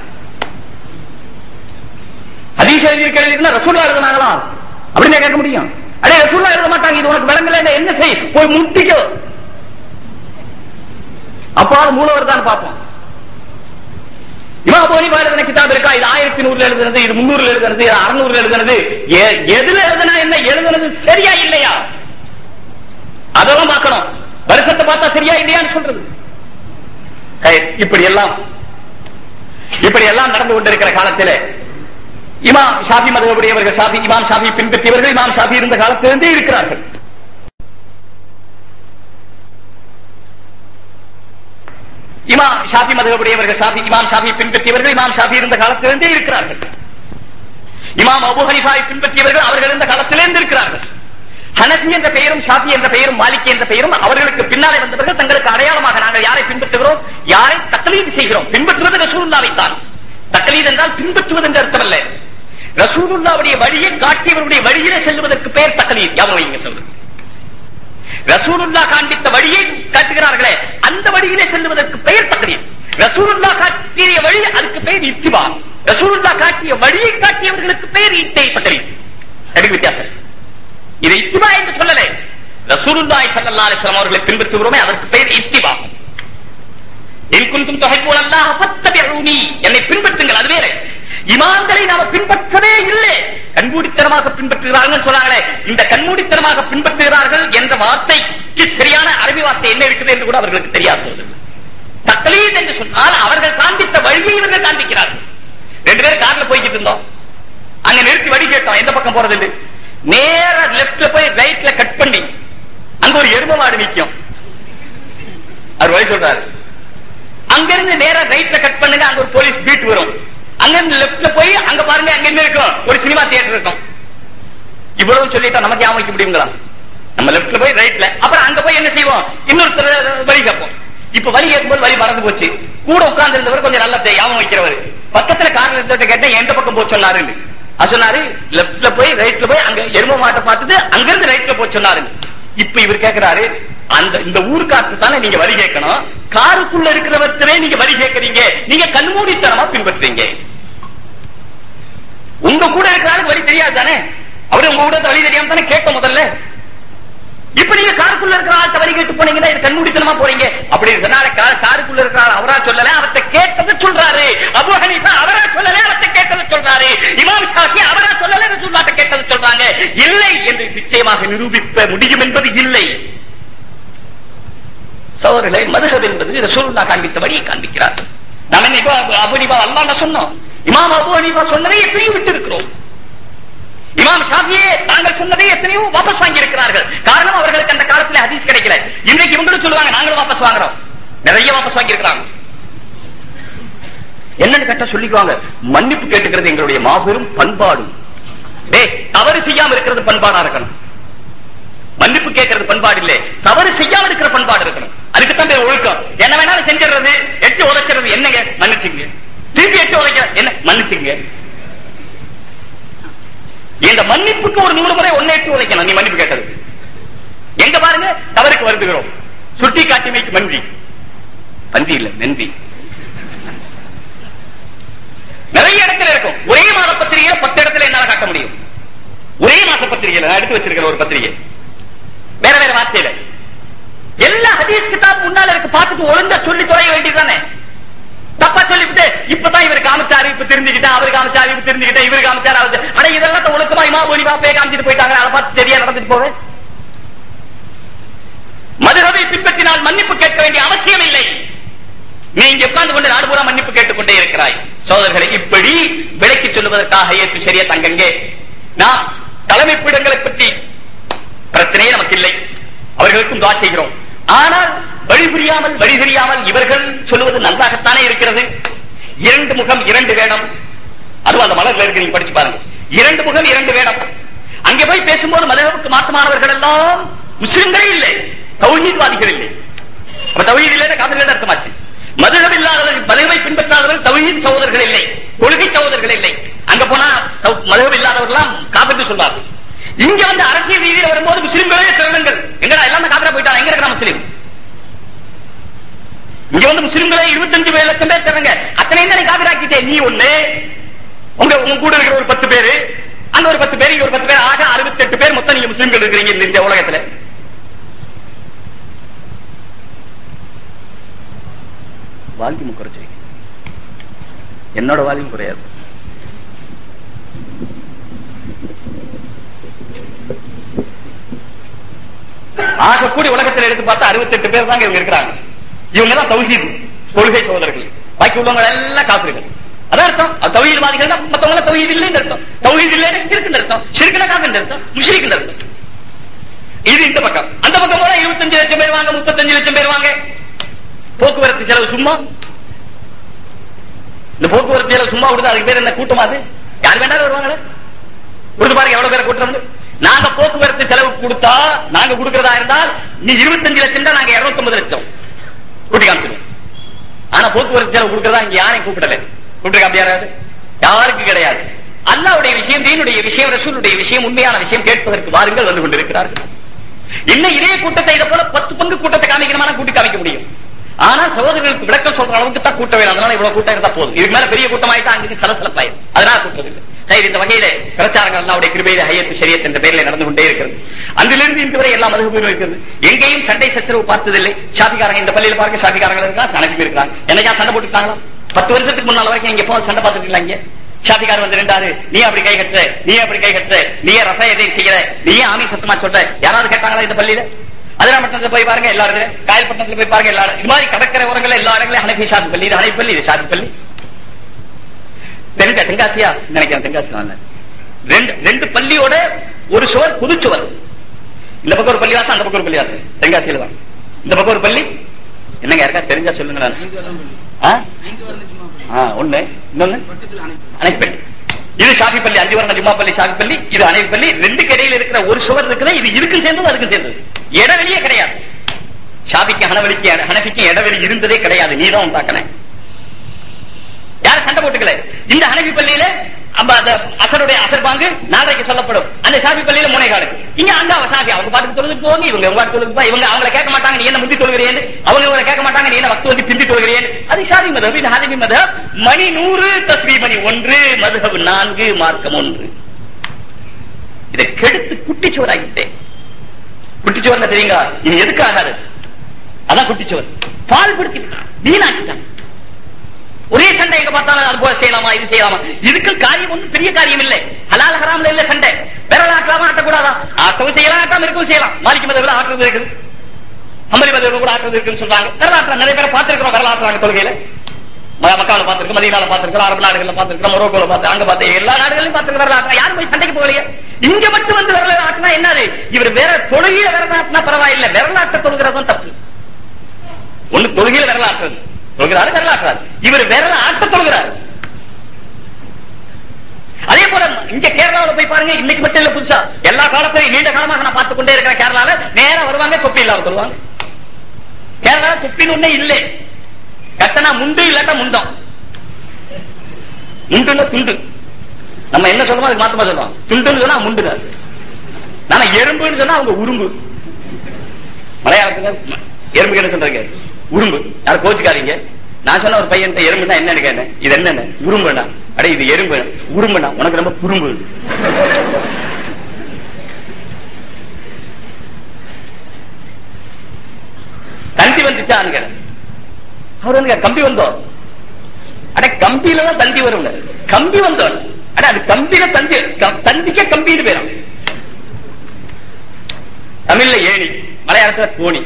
ஹதீஸ் எழுதி இருக்கிறதுனா ரசூல்லா எழுதினாங்களா அப்படின்னு கேட்க முடியும் அடே ரசூல்லா எழுத மாட்டாங்க இது உனக்கு விளங்கல என்ன செய் போய் முட்டிக்கோ அப்பாவது மூலவர் தான் பார்ப்போம் இமாம் அபு ஹனீஃபா எழுதின கிதாப் இருக்கா இது ஆயிரத்தி நூறுல எழுதுனது இது முன்னூறுல எழுதுனது இது அறுநூறுல எழுதுனது எ- எதுல எழுதுனா என்ன எழுதுனது சரியா இல்லையா அதெல்லாம் பார்க்கணும் வருஷத்தை பார்த்தா சரியா இல்லையான்னு சொல்றது ஹை, இப்படி எல்லாம் இப்படி எல்லாம் நடந்து கொண்டிருக்கிற காலத்திலே இமாம் ஷாஃபி மதகுடையவர்கள் ஷாஃபி இமாம் ஷாஃபி பின்பற்றியவர்கள் இமாம் ஷாஃபி இருந்த காலத்திலிருந்தே இருக்கிறார்கள் இமாம் ஷாஃபி மதகுடையவர்கள் ஷாஃபி இமாம் ஷாஃபி பின்பற்றியவர்கள் இமாம் ஷாஃபி இருந்த காலத்திலிருந்தே இருக்கிறார்கள் இமாம் அபு ஹனிஃபாவை பின்பற்றியவர்கள் அவர்கள் இருந்த காலத்திலிருந்து இருக்கிறார்கள் ஹனஃபி என்ற பெயரும் ஷாஃபி என்ற பெயரும் மாலிக் என்ற பெயரும் அவர்களுக்கு பின்னாலே வந்தவர்கள் தங்களுக்கு அடையாளமாக நாங்கள் யாரை பின்பற்றுகிறோம் யாரை தக்கலீது செய்கிறோம் பின்பற்றுவது ரசூலுல்லாவை தான் தக்கலீது என்றால் பின்பற்றுவது என்று அர்த்தமல்ல ரசூலுல்லாவுடைய வழியை காட்டியவருடைய வழியிலே செல்வதற்கு பெயர் தக்கலீத் யாவும் வைங்க சொல்றது ரசூலுல்லா காண்பித்த வழியை காட்டுகிறார்களே அந்த வழியிலே செல்வதற்கு பெயர் தக்கலீத் ரசூலுல்லா காட்டிய வழி அதுக்கு பெயர் இத்திபா ரசூலுல்லா காட்டிய வழியை காட்டியவர்களுக்கு பெயர் இத்தை பட்டறி அதுக்கு வித்தியாசம் இருக்கு. இது இத்திபா என்று சொல்லலை ரசூலுல்லாஹி ஸல்லல்லாஹு அலைஹி வஸல்லம் அவர்களை பின்பற்றுகிறோமே அதற்கு பெயர் இத்திபா இன் குன்தும் துஹிப்பூன அல்லாஹ் ஃபத்தபிஊனி என்னை பின்பற்றுங்கள் அது வேற இமாம்களை நாம பின்பற்றவே இல்லை கண்மூடித்தனமாக பின்பற்றுகிறார்கள் சொன்னாங்களே இந்த கண்மூடித்தனமாக பின்பற்றுகிறார்கள் என்ற வார்த்தைக்கு சரியான அரபி வார்த்தை என்ன இருக்குது என்று கூட அவர்களுக்கு தெரியாது சொல்றது தக்லீத் என்று சொன்னால் அவர்கள் காண்பித்த வழியை இவர்கள் காண்பிக்கிறார்கள் ரெண்டு பேரும் கார்ல போய்கிட்டு இருந்தோம் அங்க நிறுத்தி வழி கேட்டோம் எந்த பக்கம் போறது என்று நேர லெப்ட்ல போய் ரைட்ல கட் பண்ணி அங்க ஒரு எரும மாடு நிக்கும் அவர் வழி சொல்றாரு அங்கிருந்து நேரா ரைட்ல கட் பண்ணுங்க அங்க ஒரு போலீஸ் பீட் வரும் அங்க இருந்து லெப்ட்ல போய் அங்க பாருங்க அங்க என்ன இருக்கும் ஒரு சினிமா தியேட்டர் இருக்கும் இவ்வளவு சொல்லிட்டா நமக்கு ஞாபகம் வைக்க முடியுங்களா நம்ம லெப்ட்ல போய் ரைட்ல அப்புறம் அங்க போய் என்ன செய்வோம் இன்னொருத்தர் வழி கேட்போம் இப்ப வழி கேட்கும்போது வழி மறந்து போச்சு கூட உட்கார்ந்து இருந்தவர் கொஞ்சம் நல்லா தெ- ஞாபகம் வைக்கிறவர் பக்கத்துல கார்ல இருந்தவர்கிட்ட கேட்டேன் எந்த பக்கம் போய் சொன்னாருன்னு அது சொன்னாரு லெப்ட்ல போய் ரைட்ல போய் அங்க எரும மாட்டை பார்த்துட்டு அங்க இருந்து ரைட்ல போய் சொன்னாரு இப்ப இவர் கேக்குறாரு அந்த இந்த ஊர்க்காத்து தானே நீங்க வரி கேட்கணும் காருக்குள்ள இருக்கிறவர்த்தவே நீங்க வரி கேட்கறீங்க நீங்க கண்மூடித்தனமா பின்பற்றுறீங்க உங்க கூட இருக்கிறாருக்கு வழி தெரியாது தானே அவரு உங்க கூட வழி தெரியாம தானே கேட்க முதல்ல இப்ப நீங்க காருக்குள்ள இருக்கிற ஆள்கிட்ட வரி கேட்டு போனீங்கன்னா இது கண்மூடித்தனமா போறீங்க அப்படி சொன்னாரு கா- காருக்குள்ள இருக்கிற ஆள் அவரா சொல்லல அவர்த்த கேட்டதை சொல்றாரு அபு ஹனீஃபா அவரா சொல்லல அவர்த்த கேட்டதை சொல்றாரு இமாம் ஷாஃபி அவரா சொல்லல ரசூலுல்லாஹ்ட்ட கேட்டதை சொல்றாங்க இல்லை என்று நிச்சயமாக நிரூபிக்க முடியும் என்பது இல்லை சோதரர்களை மதுஹப் என்பது ரசூலுல்லாஹ் காண்பித்த வழியை காண்பிக்கிறார் நாம் என்ன இப்போ அபு ஹனீஃபா அல்லாஹ் சொன்னோம் இமாம் அபு ஹனீஃபா சொன்னதை எத்தனையும் விட்டு இருக்கிறோம் இமாம் ஷாஃபியே தாங்கள் சொன்னதை எத்தனையோ வாபஸ் வாங்கி இருக்கிறார்கள் காரணம் அவர்களுக்கு அந்த காலத்துல ஹதீஸ் கிடைக்கல இன்றைக்கு இவங்களும் சொல்லுவாங்க நாங்களும் வாபஸ் வாங்குறோம் நிறைய வாபஸ் வாங்கி இருக்கிறாங்க என்னன்னு கேட்டா சொல்லிக்குவாங்க மன்னிப்பு கேட்டுக்கிறது எங்களுடைய மாபெரும் பண்பாடு டேய் தவறு செய்யாம இருக்கிறது பண்பாடா இருக்கணும் மன்னிப்பு கேட்கறது பண்பாடு இல்லை தவறு செய்யாம இருக்கிற பண்பாடு இருக்கணும் அதுக்கு தான் பேர் ஒழுக்கம் என்ன வேணாலும் செஞ்சிடுறது எட்டு உதைக்கிறது என்னங்க மன்னிச்சுங்க திருப்பி எட்டு உதைக்க என்ன மன்னிச்சுங்க இந்த மன்னிப்புக்கு ஒரு நூறு முறை ஒன்னே எட்டு உதைக்கணும் நீ மன்னிப்பு கேட்டது எங்க பாருங்க தவறுக்கு வருந்துகிறோம் சுட்டி காட்டிமைக்கு மன்றி பன்றி இல்ல நன்றி நிறைய இடத்துல இருக்கும் ஒரே மாத பத்திரிகையில பத்து இடத்துல என்னால காட்ட முடியும் ஒரே மாச பத்திரிகையில நான் எடுத்து வச்சிருக்கிற ஒரு பத்திரிகை வேற வேற வார்த்தையில எல்லா ஹதீஸ் கிதாப் முன்னால இருக்கு பார்த்துட்டு ஒழுங்கா சொல்லி தொலைய வேண்டியதுதானே தப்பா சொல்லிவிட்டு இப்பதான் இவர் காமிச்சாரு இப்ப தெரிஞ்சுக்கிட்டா அவரு காமிச்சாரு இப்ப தெரிஞ்சுக்கிட்டா இவரு காமிச்சாரு அவரு ஆனா இதெல்லாம் ஒழுக்கமா இமா போனி பாப்பே காமிச்சிட்டு போயிட்டாங்க அதை பார்த்து சரியா நடந்துட்டு போவேன் மதுரவை பின்பற்றினால் மன்னிப்பு கேட்க வேண்டிய அவசியம் இல்லை நீ இங்க உட்கார்ந்து கொண்டு நாடு பூரா மன்னிப்பு கேட்டுக்கொண்டே இருக்கிறாய் சோதரர்களை இப்படி விலைக்கு சொல்லுவதற்காக ஏற்று சரியா தங்கங்கே நாம் தலைமை பீடங்களை பற்றி பிரச்சனையே நமக்கு இல்லை அவர்களுக்கும் துவா செய்கிறோம் ஆனால் வழி புரியாமல் வழி தெரியாமல் இவர்கள் சொல்லுவது நன்றாகத்தானே இருக்கிறது இரண்டு முகம் இரண்டு வேடம் அதுவும் அந்த மலர்ல இருக்கு நீங்க படிச்சு பாருங்க இரண்டு முகம் இரண்டு வேடம் அங்கே போய் பேசும்போது மதகுக்கு மாற்றமானவர்கள் எல்லாம் முஸ்லிம்களே இல்லை தௌஹீத்வாதிகள் இல்லை அப்ப தௌஹீத் இல்லை காதல் அர்த்தமாச்சு மதுகம் இல்லாதவர்கள் மதுகவை பின்பற்றாதவர்கள் தௌஹீத் சகோதரர்கள் இல்லை கொள்கை சகோதரர்கள் இல்லை அங்க போனா மதுகம் இல்லாதவர்கள்லாம் காப்பிட்டு சொல்வார்கள் இங்க வந்து அரசியல் ரீதியில் வரும்போது முஸ்லிம்களே சிறந்தங்கள் எங்கடா எல்லாம் காப்பிரா போயிட்டாங்க எங்க இருக்கிற முஸ்லீம் இங்க வந்து முஸ்லிம்களே இருபத்தஞ்சு பேர் லட்சம் பேர் தரங்க அத்தனை தானே காபிராக்கிட்டே நீ ஒண்ணு உங்க உங்க கூட இருக்கிற ஒரு பத்து பேரு அங்க ஒரு பத்து பேர் இங்க ஒரு பத்து பேர் ஆக அறுபத்தி எட்டு பேர் மொத்தம் நீங்க முஸ்லிம்கள் இருக்கிறீங்க இந்த- இந்த உலகத்துல வால்யூம் குறைச்சு என்னோட வால்யூம் குறையாது ஆக கூடி உலகத்தில் எடுத்து பார்த்தா அறுபத்தி எட்டு பேர் தாங்க இவங்க இருக்கிறாங்க இவங்க தான் தௌஹீத் கொள்கை சோதரர்கள் பாக்கி உள்ளவங்க எல்லாம் காப்பிர்கள் அதான் அர்த்தம் அது தௌஹீத்வாதிகள் மத்தவங்க தௌஹீத் இல்லைன்னு அர்த்தம் தௌஹீத் இல்லைன்னு ஷிர்க்குன்னு அர்த்தம் ஷிர்க்குனா காப்பின்னு அர்த்தம் முஷ்ரிக்குன்னு அர்த்தம் இது இந்த பக்கம் அந்த பக்கம் போனா இருபத்தஞ்சு லட்சம் பேர் வாங்க முப்பத்தஞ்சு லட்சம் பேர் வாங்க போக்குவரத்து செலவு சும்மா இந்த போக்குவரத்து செலவு சும்மா விடுது அதுக்கு பேர் என்ன கூட்டமா அது யார் வேணாலும் வருவாங்களே கொடுத்து பாருங்க எவ்வளவு பேரை கூட்டுறோம் நாங்க போக்குவரத்து செலவு கொடுத்தா நாங்க கொடுக்கறதா இருந்தால் நீ இருபத்தஞ்சு லட்சம் தான் நாங்க இருநூத்தி லட்சம் கூட்டி காமிச்சிருவோம் ஆனா போக்குவரத்து செலவு கொடுக்கறதா இங்க யாரையும் கூப்பிடல கூப்பிட்டு காப்பி யாராவது யாருக்கு கிடையாது அல்லாவுடைய விஷயம் தீனுடைய விஷயம் ரசூலுடைய விஷயம் உண்மையான விஷயம் கேட்பதற்கு வாருங்கள் வந்து கொண்டிருக்கிறார்கள் இன்னும் இதே கூட்டத்தை இதை போல பத்து பங்கு கூட்டத்தை காமிக்கணுமா கூட்டி காமிக்க முடியும் ஆனா சகோதரர்களுக்கு விளக்கம் சொல்ற அளவுக்கு தான் கூட்டம் வேணும் அதனால இவ்வளவு கூட்டம் இருந்தா போதும் இதுக்கு மேல பெரிய கூட்டமாயிட்டா அங்கே சலசலப்பாயிரும் அதனால கூட்டம் இல்லை சரி இந்த வகையில பிரச்சாரங்கள் எல்லாம் அவருடைய கிருபையில ஹையத்து ஷரியத் என்ற பெயரில் நடந்து கொண்டே இருக்கிறது அன்றிலிருந்து இன்று வரை எல்லா மதுகபும் இருக்கிறது எங்கேயும் சண்டை சச்சரவு பார்த்ததில்லை ஷாதிகாரங்க இந்த பள்ளியில பாருங்க ஷாதிகாரங்க இருக்கா அனுப்பி இருக்கிறாங்க என்னைக்கா சண்டை போட்டுட்டாங்களா பத்து வருஷத்துக்கு முன்னால வரைக்கும் இங்க எப்போ சண்டை பார்த்துட்டு இங்க ஷாதிகார் வந்து நின்றாரு நீ அப்படி கை கட்டுற நீ அப்படி கை கட்டுற நீ ரச எதையும் செய்யற நீ ஆமி சத்தமா சொல்ற யாராவது கேட்டாங்களா இந்த பள்ளியில அதிராமட்டத்துல போய் பாருங்க எல்லா இடத்துல காயல்பட்டணத்துல போய் பாருங்க எல்லா இது மாதிரி கடற்கரை ஓரங்கள்ல எல்லா இடங்களையும் ஹனபி ஷாதி பள்ளி இது ஹனபி பள்ளி இது ஷாதி பள்ளி தென்கா தென்காசியா நினைக்கிறேன் தென்காசி தான் ரெண்டு ரெண்டு பள்ளியோட ஒரு சுவர் புது சுவர் இந்த பக்கம் ஒரு பள்ளிவாசம் அந்த பக்கம் ஒரு பள்ளிவாசம் தென்காசியில தான் இந்த பக்கம் ஒரு பள்ளி என்னங்க யாருக்கா தெரிஞ்சா சொல்லுங்களேன் ஆ? ஆ, ஒண்ணு இன்னொன்னு அணைப்பள்ளி இது ஷாஃபி பள்ளி அஞ்சு வரண ஜும்மா பள்ளி ஷாஃபி பள்ளி இது அணைப்பு பள்ளி ரெண்டு கடையில் இருக்கிற ஒரு சுவர் இருக்குது இது இருக்கு சேர்ந்தது அதுக்கு சேர்ந்தது இடைவெளியே கிடையாது ஷாபிக்கு ஹனவெளிக்கு ஹனபிக்கு இடைவெளி இருந்ததே கிடையாது நீதான் உண்டாக்கின யாரும் சண்டை போட்டுக்கல இந்த ஹனபி பள்ளியில அப்ப அந்த அசருடைய அசர் பாங்கு நாளைக்கு சொல்லப்படும் அந்த ஷாபி பள்ளியில முனைகாடு இங்க அந்த அவ ஷாபி அவங்க பாட்டுக்கு தொழுதுட்டு போங்க இவங்க உங்க பாட்டுக்கு தொழுது போ. இவங்க அவங்கள கேட்க மாட்டாங்க நீ என்ன முந்தி தொழுகிறேன் அவங்க இவங்களை கேட்க மாட்டாங்க நீ என்ன வக்து வந்து பிந்தி தொழுகிறேன் அது ஷாபி மதம் இது ஹனபி மதம் மணி நூறு தஸ்மி மணி ஒன்று மதுஹப் நான்கு மார்க்கம் ஒன்று இதை கெடுத்து குட்டிச்சுவராகிட்டேன் குட்டிச்சுவர் தெரியுங்க இது எதுக்கு ஆகாது அதான் குட்டிச்சுவர் பால் படுத்திட்டான் வீணாக்கிட்டான் ஒரே சண்டை எங்க பார்த்தாலும் அது போல செய்யலாமா இது செய்யலாமா இதுக்கு காரியம் ஒன்றும் பெரிய காரியம் இல்லை ஹலால் ஹராம்ல இல்ல சண்டை விரல் ஆட்டலாமா ஆட்டக்கூடாதா ஆட்டவும் செய்யலாம் ஆட்டாம இருக்கவும் செய்யலாம் மாலிக்கு மதவில் ஆட்டுறது இருக்குது அமளி மதவில் கூட ஆட்டுறது இருக்குன்னு சொல்றாங்க விரல் ஆட்டுறாங்க நிறைய பேரை பார்த்திருக்கிறோம் விரல் ஆட்டுறாங்க தொழுகையில ம- மக்கால பார்த்திருக்கோம் மதியனால பார்த்திருக்கிறோம் அரபு நாடுகள்ல பார்த்திருக்கிறோம் மொரோக்கோல பார்த்து அங்க பார்த்து எல்லா நாடுகளையும் பார்த்திருக்க விரல் ஆட்டுறா யாரும் போய் சண்டைக்கு போகலையே இங்க மட்டும் வந்து விரல் ஆட்டினா என்னது இவர் வேற தொழுகையில விரல் ஆட்டினா பரவாயில்லை விரல் ஆட்ட தொழுகிறதும் தப்பு ஒண்ணு தொழுகையில விரல் ஆட்டுறது தொழுகிறாரு விரல் ஆட்டுறாரு இவர் விரல ஆட்ட தொழுகிறாரு அதே போல இங்க கேரளாவுல போய் பாருங்க இன்னைக்கு மட்டும் இல்ல புதுசா எல்லா காலத்திலும் நீண்ட காலமாக நான் பார்த்து கொண்டே இருக்கிற கேரளால நேரா வருவாங்க தொப்பி இல்லாம சொல்லுவாங்க கேரளா தொப்பின்னு ஒண்ணே இல்லை கட்டனா முண்டு இல்லாட்டா முண்டம் முண்டுன்னா துண்டு நம்ம என்ன சொல்லுவோம் அதுக்கு மாத்தமா சொல்லுவோம் துண்டுன்னு சொன்னா முண்டுங்க நாம எறும்புன்னு சொன்னா அவங்க உரும்பு மலையாளத்துல எறும்புக்கு என்ன சொல்றீங்க உரும்பு யாரும் கோச்சுக்காதீங்க நான் சொன்ன ஒரு பையன் எறும்புனா என்னன்னு கேட்டேன் இது என்னன்னு உரும்புனா அட இது எறும்பு உரும்புனா உனக்கு ரொம்ப குறும்பு தந்தி வந்துச்சான்னு கேட்டேன் அவர் வந்து கம்பி வந்தோம் அட கம்பியில தான் தந்தி வரும் கம்பி வந்தோம் அட அது கம்பியில தந்தி க- தந்திக்க கம்பின்னு பேரும் தமிழ்ல ஏணி மலையாளத்துல கோணி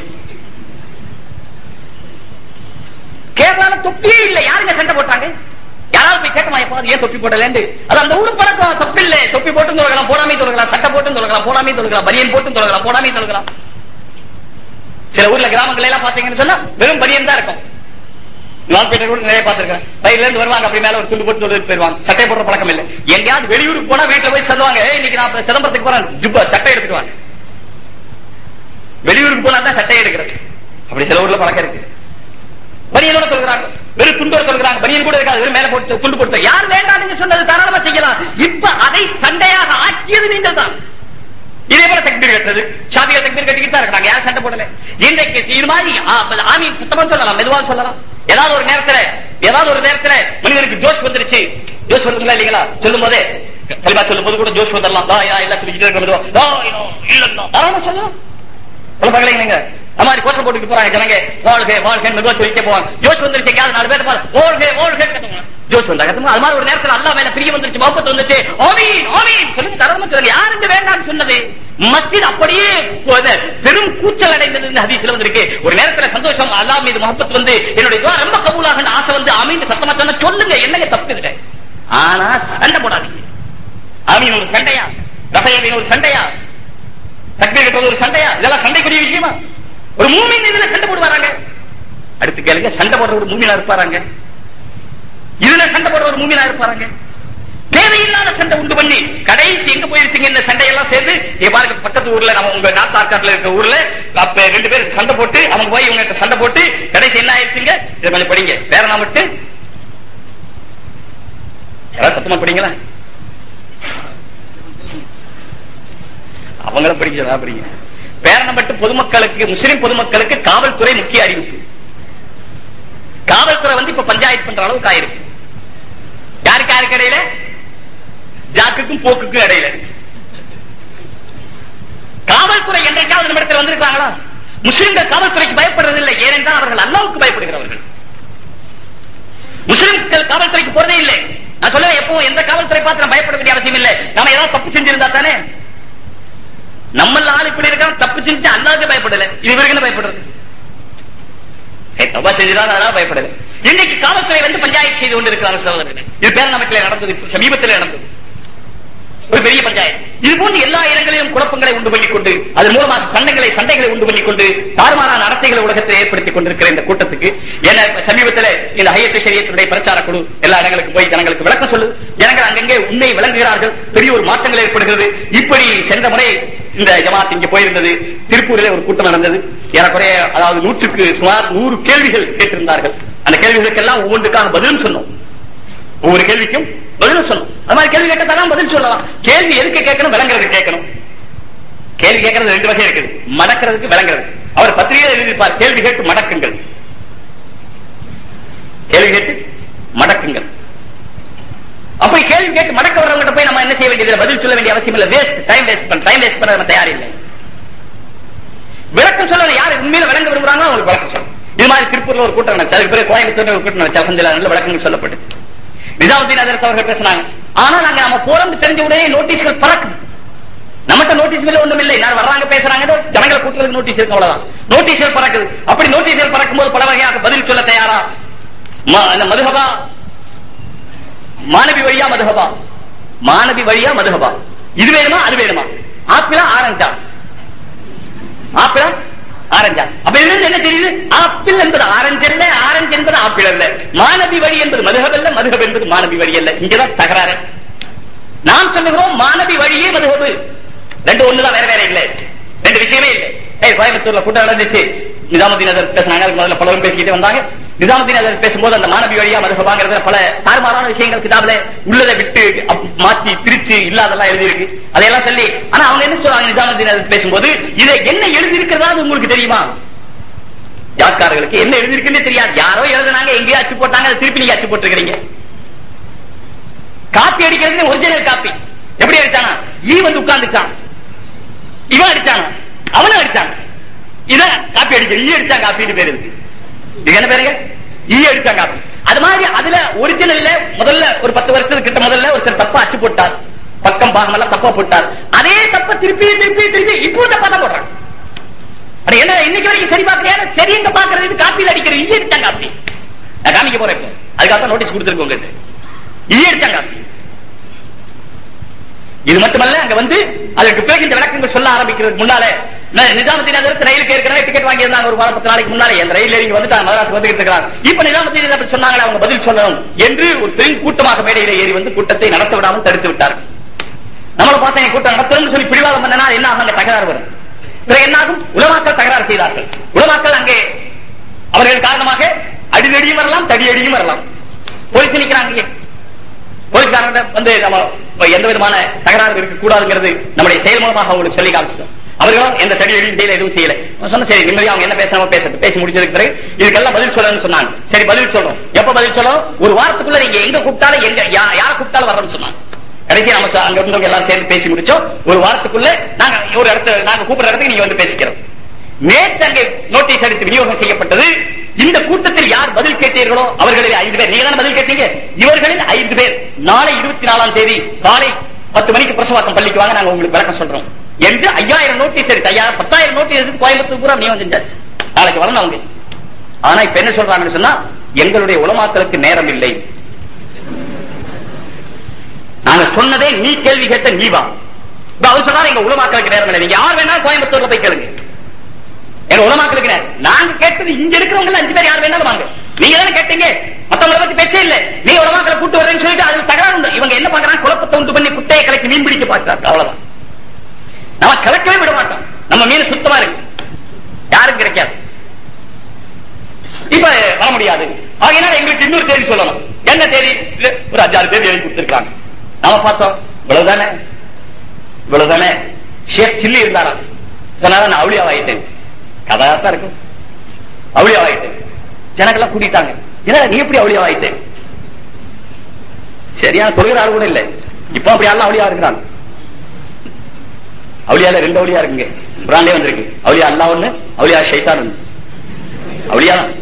கேரளால தொப்பியே இல்ல யாருங்க சண்டை போட்டாங்க யாராவது போய் கேட்கமா எப்பாவது ஏன் தொப்பி போடலன்னு அது அந்த ஊரு பழக்கம் தப்பு இல்ல தொப்பி போட்டும் தொழுகலாம் போடாமே தொழுகலாம் சட்டை போட்டும் தொழுகலாம் போடாமே தொழுகலாம் பனியன் போட்டும் தொழுகலாம் போடாமே தொழுகலாம் சில ஊர்ல கிராமங்கள் எல்லாம் பாத்தீங்கன்னு சொன்னா வெறும் பனியன் தான் இருக்கும் லால்பேட்டை கூட நிறைய பார்த்திருக்கேன் பயிர்ல இருந்து வருவாங்க அப்படி மேல ஒரு துண்டு போட்டு தொழில் போயிருவாங்க சட்டை போடுற பழக்கம் இல்ல எங்கேயாவது வெளியூருக்கு போனா வீட்டுல போய் சொல்லுவாங்க "ஏய், இன்னைக்கு நான் இப்ப சிதம்பரத்துக்கு போறேன் ஜுப்பா சட்டை எடுத்துட்டு வாங்க வெளியூருக்கு போனா தான் சட்டை எடுக்கிறது அப்படி சில ஊர்ல பழக்கம் இருக்கு பனியனோட சொல்கிறாங்க வெறும் துண்டோட சொல்கிறாங்க பனியன் கூட இருக்காது வெறும் மேல போட்டு துண்டு போட்டு யார் வேண்டாம் நீங்க சொன்னது தாராளமா செய்யலாம் இப்ப அதை சண்டையாக ஆக்கியது நீங்கள் தான் இதே போல தக்பீர் கட்டுறது ஷாபிகள் தக்பீர் கட்டிக்கிட்டு தான் இருக்காங்க யாரும் சண்டை போடல இன்றைக்கு இது மாதிரி ஆ- ஆமீன் சத்தமா சொல்லலாம் மெதுவா சொல்லலாம் ஏதாவது ஒரு நேரத்துல ஏதாவது ஒரு நேரத்துல மனிதனுக்கு ஜோஷ் வந்துருச்சு ஜோஷ் வருதுங்களா இல்லைங்களா சொல்லும் போதே கலிமா சொல்லும் போது கூட ஜோஷ் வந்துடலாம் தா யா இல்ல சொல்லிக்கிட்டே இருக்க மெதுவா தா யா இல்லல்லா தாராளமா சொல்லலாம் சொல்ல பார்க்கலைங்க அந்த மாதிரி கோஷம் போட்டுட்டு போறாங்க ஜனங்க வாழ்க வாழ்க மெதுவா சொல்லிட்டே போவாங்க ஜோஷ் வந்துருச்சு எங்கேயாவது நாலு பேர் பாரு வாழ்க வாழ்க கத்துவாங்க ஜோஷ் வந்தா கத்துமா அது மாதிரி ஒரு நேரத்துல அல்லா மேல பிரிய வந்துருச்சு மௌப்பத்து வந்துச்சு ஆமீன் ஆமீன் சொல்லுங்க தரமா சொல்லுங்க யாருக்கு வேண்டாம்னு சொன்னது மஸ்ஜித் அப்படியே போத- பெரும் கூச்சல் அடைந்தது ஹதீஸ்ல வந்திருக்கு ஒரு நேரத்துல சந்தோஷம் அல்லாஹ் மீது மஹப்பத் வந்து என்னுடைய துவா ரொம்ப கபூலாக ஆசை வந்து ஆமீன் சத்தமா சொன்னா சொல்லுங்க என்னங்க தப்பு இதுல ஆனா சண்டை போடாதீங்க ஆமீன் ஒரு சண்டையா ரஃபையலின் ஒரு சண்டையா தக்பீர் கட்டுறது ஒரு சண்டையா இதெல்லாம் சண்டைக்குரிய விஷயமா ஒரு மூமின் இதுல சண்டை போடுவாராங்க அடுத்து கேளுங்க சண்டை போடுற ஒரு மூமினா இருப்பாராங்க இதுல சண்டை போடுற ஒரு மூமினா இருப்பாராங்க தேவையில்லாத சண்டை உண்டு பண்ணி கடைசி எங்க போயிருச்சுங்க இந்த சண்டையெல்லாம் சேர்ந்து இங்க பாருங்க பக்கத்து ஊர்ல நம்ம உங்க நார்த் ஆர்காட்ல இருக்க ஊர்ல அப்ப ரெண்டு பேரும் சண்டை போட்டு அவங்க போய் இவங்க கிட்ட சண்டை போட்டு கடைசி என்ன ஆயிடுச்சுங்க இதை கொஞ்சம் படிங்க வேற நான் விட்டு யாராவது சத்தமா படிங்களா அவங்கள படிக்க படிங்க பேரணப்பட்டு பொதுமக்களுக்கு முஸ்லிம் பொதுமக்களுக்கு காவல்துறை முக்கிய அறிவிப்பு காவல்துறை வந்து இப்ப பஞ்சாயத்து பண்ற அளவுக்கு ஆயிருக்கு யாருக்கு யாருக்கு இடையில ஜாக்குக்கும் போக்குக்கும் இடையில காவல்துறை என்றைக்காவது நம்ம இடத்துல வந்திருக்காங்களா முஸ்லிம்கள் காவல்துறைக்கு பயப்படுறதில்லை ஏனென்றால் அவர்கள் அல்லாவுக்கு பயப்படுகிறவர்கள் முஸ்லிம்கள் காவல்துறைக்கு போறதே இல்லை நான் சொல்லுவேன் எப்போ எந்த காவல்துறை பார்த்து நம்ம பயப்பட வேண்டிய அவசியம் இல்லை நாம ஏதாவது தப்பு செஞ்சிருந்தா தானே நம்மள ஆள் இப்படி இருக்கான் தப்பு செஞ்சு அல்லாவுக்கு பயப்படல இது இவருக்கு என்ன பயப்படுறது ஏய், தப்பா செஞ்சுதான் அதெல்லாம் பயப்படல இன்னைக்கு காவல்துறை வந்து பஞ்சாயத்து செய்து கொண்டிருக்கிறார்கள் சகோதரர்கள் இது பேரணமத்தில் நடந்தது இப்ப சமீபத்தில் நடந்தது ஒரு பெரிய பஞ்சாயத்து இது போன்று எல்லா இடங்களிலும் குழப்பங்களை உண்டு பண்ணிக் கொண்டு அதன் மூலமாக சண்டைகளை சண்டைகளை உண்டு பண்ணிக் கொண்டு தாறுமாறான நடத்தைகளை உலகத்தில் ஏற்படுத்திக் கொண்டிருக்கிற இந்த கூட்டத்துக்கு என்ன சமீபத்தில் இந்த ஹையத்து சரியத்துடைய பிரச்சார குழு எல்லா இடங்களுக்கும் போய் ஜனங்களுக்கு விளக்கம் சொல்லு ஜனங்கள் அங்கங்கே உண்மை விளங்குகிறார்கள் பெரிய ஒரு மாற்றங்கள் ஏற்படுகிறது இப்படி சென்ற முறை இந்த ஜமாத் இங்க போயிருந்தது திருப்பூரிலே ஒரு கூட்டம் நடந்தது ஏறக்குறைய அதாவது நூற்றுக்கு சுமார் நூறு கேள்விகள் கேட்டிருந்தார்கள் அந்த கேள்விகளுக்கெல்லாம் ஒவ்வொன்றுக்கான பதிலும் சொன்னோம் ஒவ்வொரு கேள்விக்கும் பதில் சொல்லணும் அது மாதிரி கேள்வி கேட்டதான் பதில் சொல்லலாம் கேள்வி எதுக்கு கேட்கணும் விளங்குறது கேட்கணும் கேள்வி கேட்கறது ரெண்டு வகை இருக்குது மடக்கிறதுக்கு விளங்குறது அவர் பத்திரிகை எழுதியிருப்பார் கேள்வி கேட்டு மடக்குங்கள் கேள்வி கேட்டு மடக்குங்கள் அப்ப கேள்வி கேட்டு மடக்க வர்றவங்க போய் நம்ம என்ன செய்ய வேண்டியது பதில் சொல்ல வேண்டிய அவசியம் இல்லை வேஸ்ட் டைம் வேஸ்ட் பண்ண டைம் வேஸ்ட் பண்ண நம்ம தயார் இல்லை விளக்கம் சொல்ல யாரு உண்மையில விளங்க விரும்புறாங்களோ அவங்களுக்கு விளக்கம் சொல்லணும் இது மாதிரி திருப்பூர்ல ஒரு கூட்டம் நடந்துச்சு அதுக்கு பிறகு கோயம்புத்தூர்ல ஒரு கூட்டம் நடந்துச்சு அலமதுல்லா நல்ல விளக்கங்கள் சொல்லப்பட்டு நிஜாமுதீன் அதற்கு அவர்கள் பேசினாங்க ஆனா நாங்க நம்ம போறோம் தெரிஞ்ச உடனே நோட்டீஸ்கள் பறக்குது நம்மகிட்ட நோட்டீஸ் மேல ஒண்ணும் இல்லை யார் வர்றாங்க பேசுறாங்க ஜனங்களை கூட்டுறதுக்கு நோட்டீஸ் இருக்கு அவ்வளவுதான் நோட்டீஸ்கள் பறக்குது அப்படி நோட்டீஸ்கள் பறக்கும் போது பல வகையாக பதில் சொல்ல தயாரா ம- அந்த மதுகபா மாணவி வழியா மதுகபா மாணவி வழியா மதுகபா இது வேணுமா அது வேணுமா ஆப்பிளா ஆரஞ்சா ஆப்பிளா ஆரஞ்சா அப்ப இதுல இருந்து என்ன தெரியுது ஆப்பிள் என்பது ஆரஞ்சு அல்ல ஆரஞ்சு என்பது ஆப்பிள் அல்ல மாணவி வழி என்பது மதுகப் அல்ல மதுகப் என்பது மாணவி வழி அல்ல இங்கதான் தகராறு நாம் சொல்லுகிறோம் மாணவி வழியே மதுகபு ரெண்டு ஒண்ணுதான் வேற வேற இல்லை ரெண்டு விஷயமே இல்லை ஏய் கோயம்புத்தூர்ல கூட்டம் நடந்துச்சு நிஜாமுதீன் அதர் பேசினாங்க அதுக்கு முதல்ல பலரும் பேசிக்கிட்டே வந்தாங்க நிஜாமுதீன் அதர் பேசும்போது அந்த மாணவி வழியா மதுகபாங்கிறதுல பல தாறுமாறான விஷயங்கள் கிதாபுல உள்ளதை விட்டு அப்- மாத்தி பிரிச்சு இல்லாதெல்லாம் எழுதியிருக்கு அதையெல்லாம் சொல்லி ஆனா அவங்க என்ன சொல்றாங்க நிஜாமுதீன் அதர் பேசும்போது இதை என்ன எழுதியிருக்கிறதா அது உங்களுக்கு தெரியுமா ஜாக்காரர்களுக்கு என்ன எழுதிருக்குன்னு தெரியாது யாரோ எழுதுனாங்க எங்கேயோ அச்சு போட்டாங்க அதை திருப்பி நீங்க அச்சு போட்டுருக்கீங்க காப்பி அடிக்கிறது ஒரிஜினல் காப்பி எப்படி அடிச்சானா ஈ வந்து உட்கார்ந்துச்சான் இவன் அடிச்சானா அவனும் அடிச்சான் இத காப்பி அடிக்கிற ஈ அடிச்சான் காப்பின்னு பேரு இருக்கு. இது என்ன பேருங்க ஈ அடிச்சான் காப்பி அது மாதிரி அதுல ஒரிஜினல்ல முதல்ல ஒரு பத்து வருஷத்துக்கு கிட்ட முதல்ல ஒருத்தர் தப்பா அச்சு போட்டார் பக்கம் பாகம் எல்லாம் தப்பா போட்டார் அதே தப்ப திருப்பி திருப்பி திருப்பி இப்போ தப்பா தான் போடுறாங்க அட என்ன இன்னைக்கு வரைக்கும் சரி பார்க்கலையா சரி எங்க பாக்குறது காப்பியில் அடிக்கிற ஈ அடிச்சான் காப்பி நான் காமிக்க போறேன் இப்போ அதுக்காக தான் நோட்டீஸ் கொடுத்துருக்கோம் உங்களுக்கு ஈ அடிச்சான் காப்பி இது மட்டுமல்ல அங்க வந்து அதற்கு பிறகு இந்த விளக்கங்கள் சொல்ல ஆரம்பிக்கிறதுக்கு முன்னாலே ந- நிஜாமுதீன் அதற்கு ரயிலுக்கு ஏற்கனவே டிக்கெட் வாங்கி இருந்தாங்க ஒரு வாரம் பத்து நாளைக்கு முன்னாலே அந்த ரயில் இங்க வந்துட்டாங்க மதராஸ் வந்துட்டு இருக்காங்க இப்ப நிஜாமுதீன் அதற்கு சொன்னாங்களே அவங்க பதில் சொல்லணும் என்று ஒரு பெரும் கூட்டமாக மேடையில ஏறி வந்து கூட்டத்தை நடத்த விடாமல் தடுத்து விட்டார்கள் நம்மள பார்த்தா என் கூட்டம் நடத்தணும்னு சொல்லி பிடிவாதம் பண்ணனா என்ன ஆகும் அங்க தகராறு வரும் பிறகு என்ன ஆகும் உலமாக்கள் தகராறு செய்தார்கள் உலமாக்கள் அங்கே அவர்கள் காரணமாக அடிதடியும் வரலாம் தடியடியும் வரலாம் போலீஸ் நிக்கிறாங்க இங்கே. போலீஸ்காரங்க வந்து நம்ம இப்ப எந்த விதமான தகராறு இருக்க கூடாதுங்கிறது நம்முடைய செயல் மூலமாக அவங்களுக்கு சொல்லி காமிச்சிட்டோம் அவர்களும் எந்த தடி அடியும் எதுவும் செய்யல நான் சொன்ன சரி நிம்மதியா அவங்க என்ன பேசாம பேசட்டும் பேசி முடிச்சதுக்கு பிறகு இதுக்கெல்லாம் பதில் சொல்லணும்னு சொன்னாங்க சரி பதில் சொல்றோம் எப்ப பதில் சொல்றோம் ஒரு வாரத்துக்குள்ள நீங்க எங்க கூப்பிட்டாலும் எங்க யா- யாரை கூப்பிட்டாலும் வரணும்னு சொன்னாங்க கடைசி நம்ம சொ- அங்க இருந்தவங்க எல்லாம் சேர்ந்து பேசி முடிச்சோம் ஒரு வாரத்துக்குள்ள நாங்க ஒரு இடத்துல நாங்க கூப்பிடுற இடத்துக்கு நீங்க வந்து பேசிக்கிறோம் நேற்று அங்கே நோட்டீஸ் அடித்து விநியோகம் செய்யப்பட்டது இந்த கூட்டத்தில் யார் பதில் கேட்டீர்களோ அவர்களில் ஐந்து பேர் நீங்க தானே பதில் கேட்டீங்க இவர்களில் ஐந்து பேர் நாளை இருபத்தி நாலாம் தேதி காலை பத்து மணிக்கு பிரசவாக்கம் பள்ளிக்கு வாங்க நாங்க உங்களுக்கு விளக்கம் சொல்றோம் என்று ஐயாயிரம் நோட்டீஸ் எடுத்து ஐயாயிரம் பத்தாயிரம் நோட்டீஸ் எடுத்து கோயம்புத்தூர் பூரா நியமனம் செஞ்சாச்சு நாளைக்கு வரணும் அவங்க ஆனா இப்ப என்ன சொல்றாங்கன்னு சொன்னா எங்களுடைய உலமாக்களுக்கு நேரம் இல்லை நாங்க சொன்னதே நீ கேள்வி கேட்ட நீ வா இப்ப அவர் சொன்னாரு எங்க உலமாக்களுக்கு நேரம் இல்லை நீங்க யார் வேணாலும் கோயம்புத்தூர்ல போய் கேளுங்க எங்க உலமாக்களுக்கு நேரம் நாங்க கேட்டது இங்க இருக்கிறவங்க அஞ்சு பேர் யார் வேணாலும் வாங்க நீங்க தானே கேட்டீங்க மத்தவங்களை பத்தி பேச்சே இல்ல நீ உலமாக்களை கூட்டு வரேன்னு சொல்லிட்டு அதுல தகராறு உண்டு இவங்க என்ன பண்றாங்க குழப்பத்தை உண்டு பண்ணி குட்டையை கலக்கி மீன் பிடிக்க பார்க்கிறாங்க அவ்வளவுதான் நம்ம கலக்கவே விட மாட்டோம் நம்ம மீன் சுத்தமா இருக்கு யாரும் கிடைக்காது இப்ப வர முடியாது ஆகையினால எங்களுக்கு இன்னொரு தேதி சொல்லணும் என்ன தேதி இல்ல, ஒரு அஞ்சாறு தேதி எழுதி கொடுத்திருக்காங்க நாம பார்த்தோம் இவ்வளவுதானே இவ்வளவுதானே ஷேக் சில்லி இருந்தாராம் சொன்னாரா நான் அவுளியாவாயிட்டேன் கதையா தான் இருக்கும் அவுளியாவாயிட்டேன் ஜனங்கெல்லாம் கூட்டிட்டாங்க இல்ல நீ எப்படி அவளியா ஆயிட்டு சரியா தொழுகிற ஆள் கூட இல்ல இப்ப அப்படி எல்லாம் அவளியா இருக்கிறான் அவளியால ரெண்டு அவளியா இருக்குங்க குரான்லயே வந்திருக்கு அவளியா அல்லாஹ் ஒண்ணு அவளியா ஷைத்தான் ஒண்ணு அவளியா தான்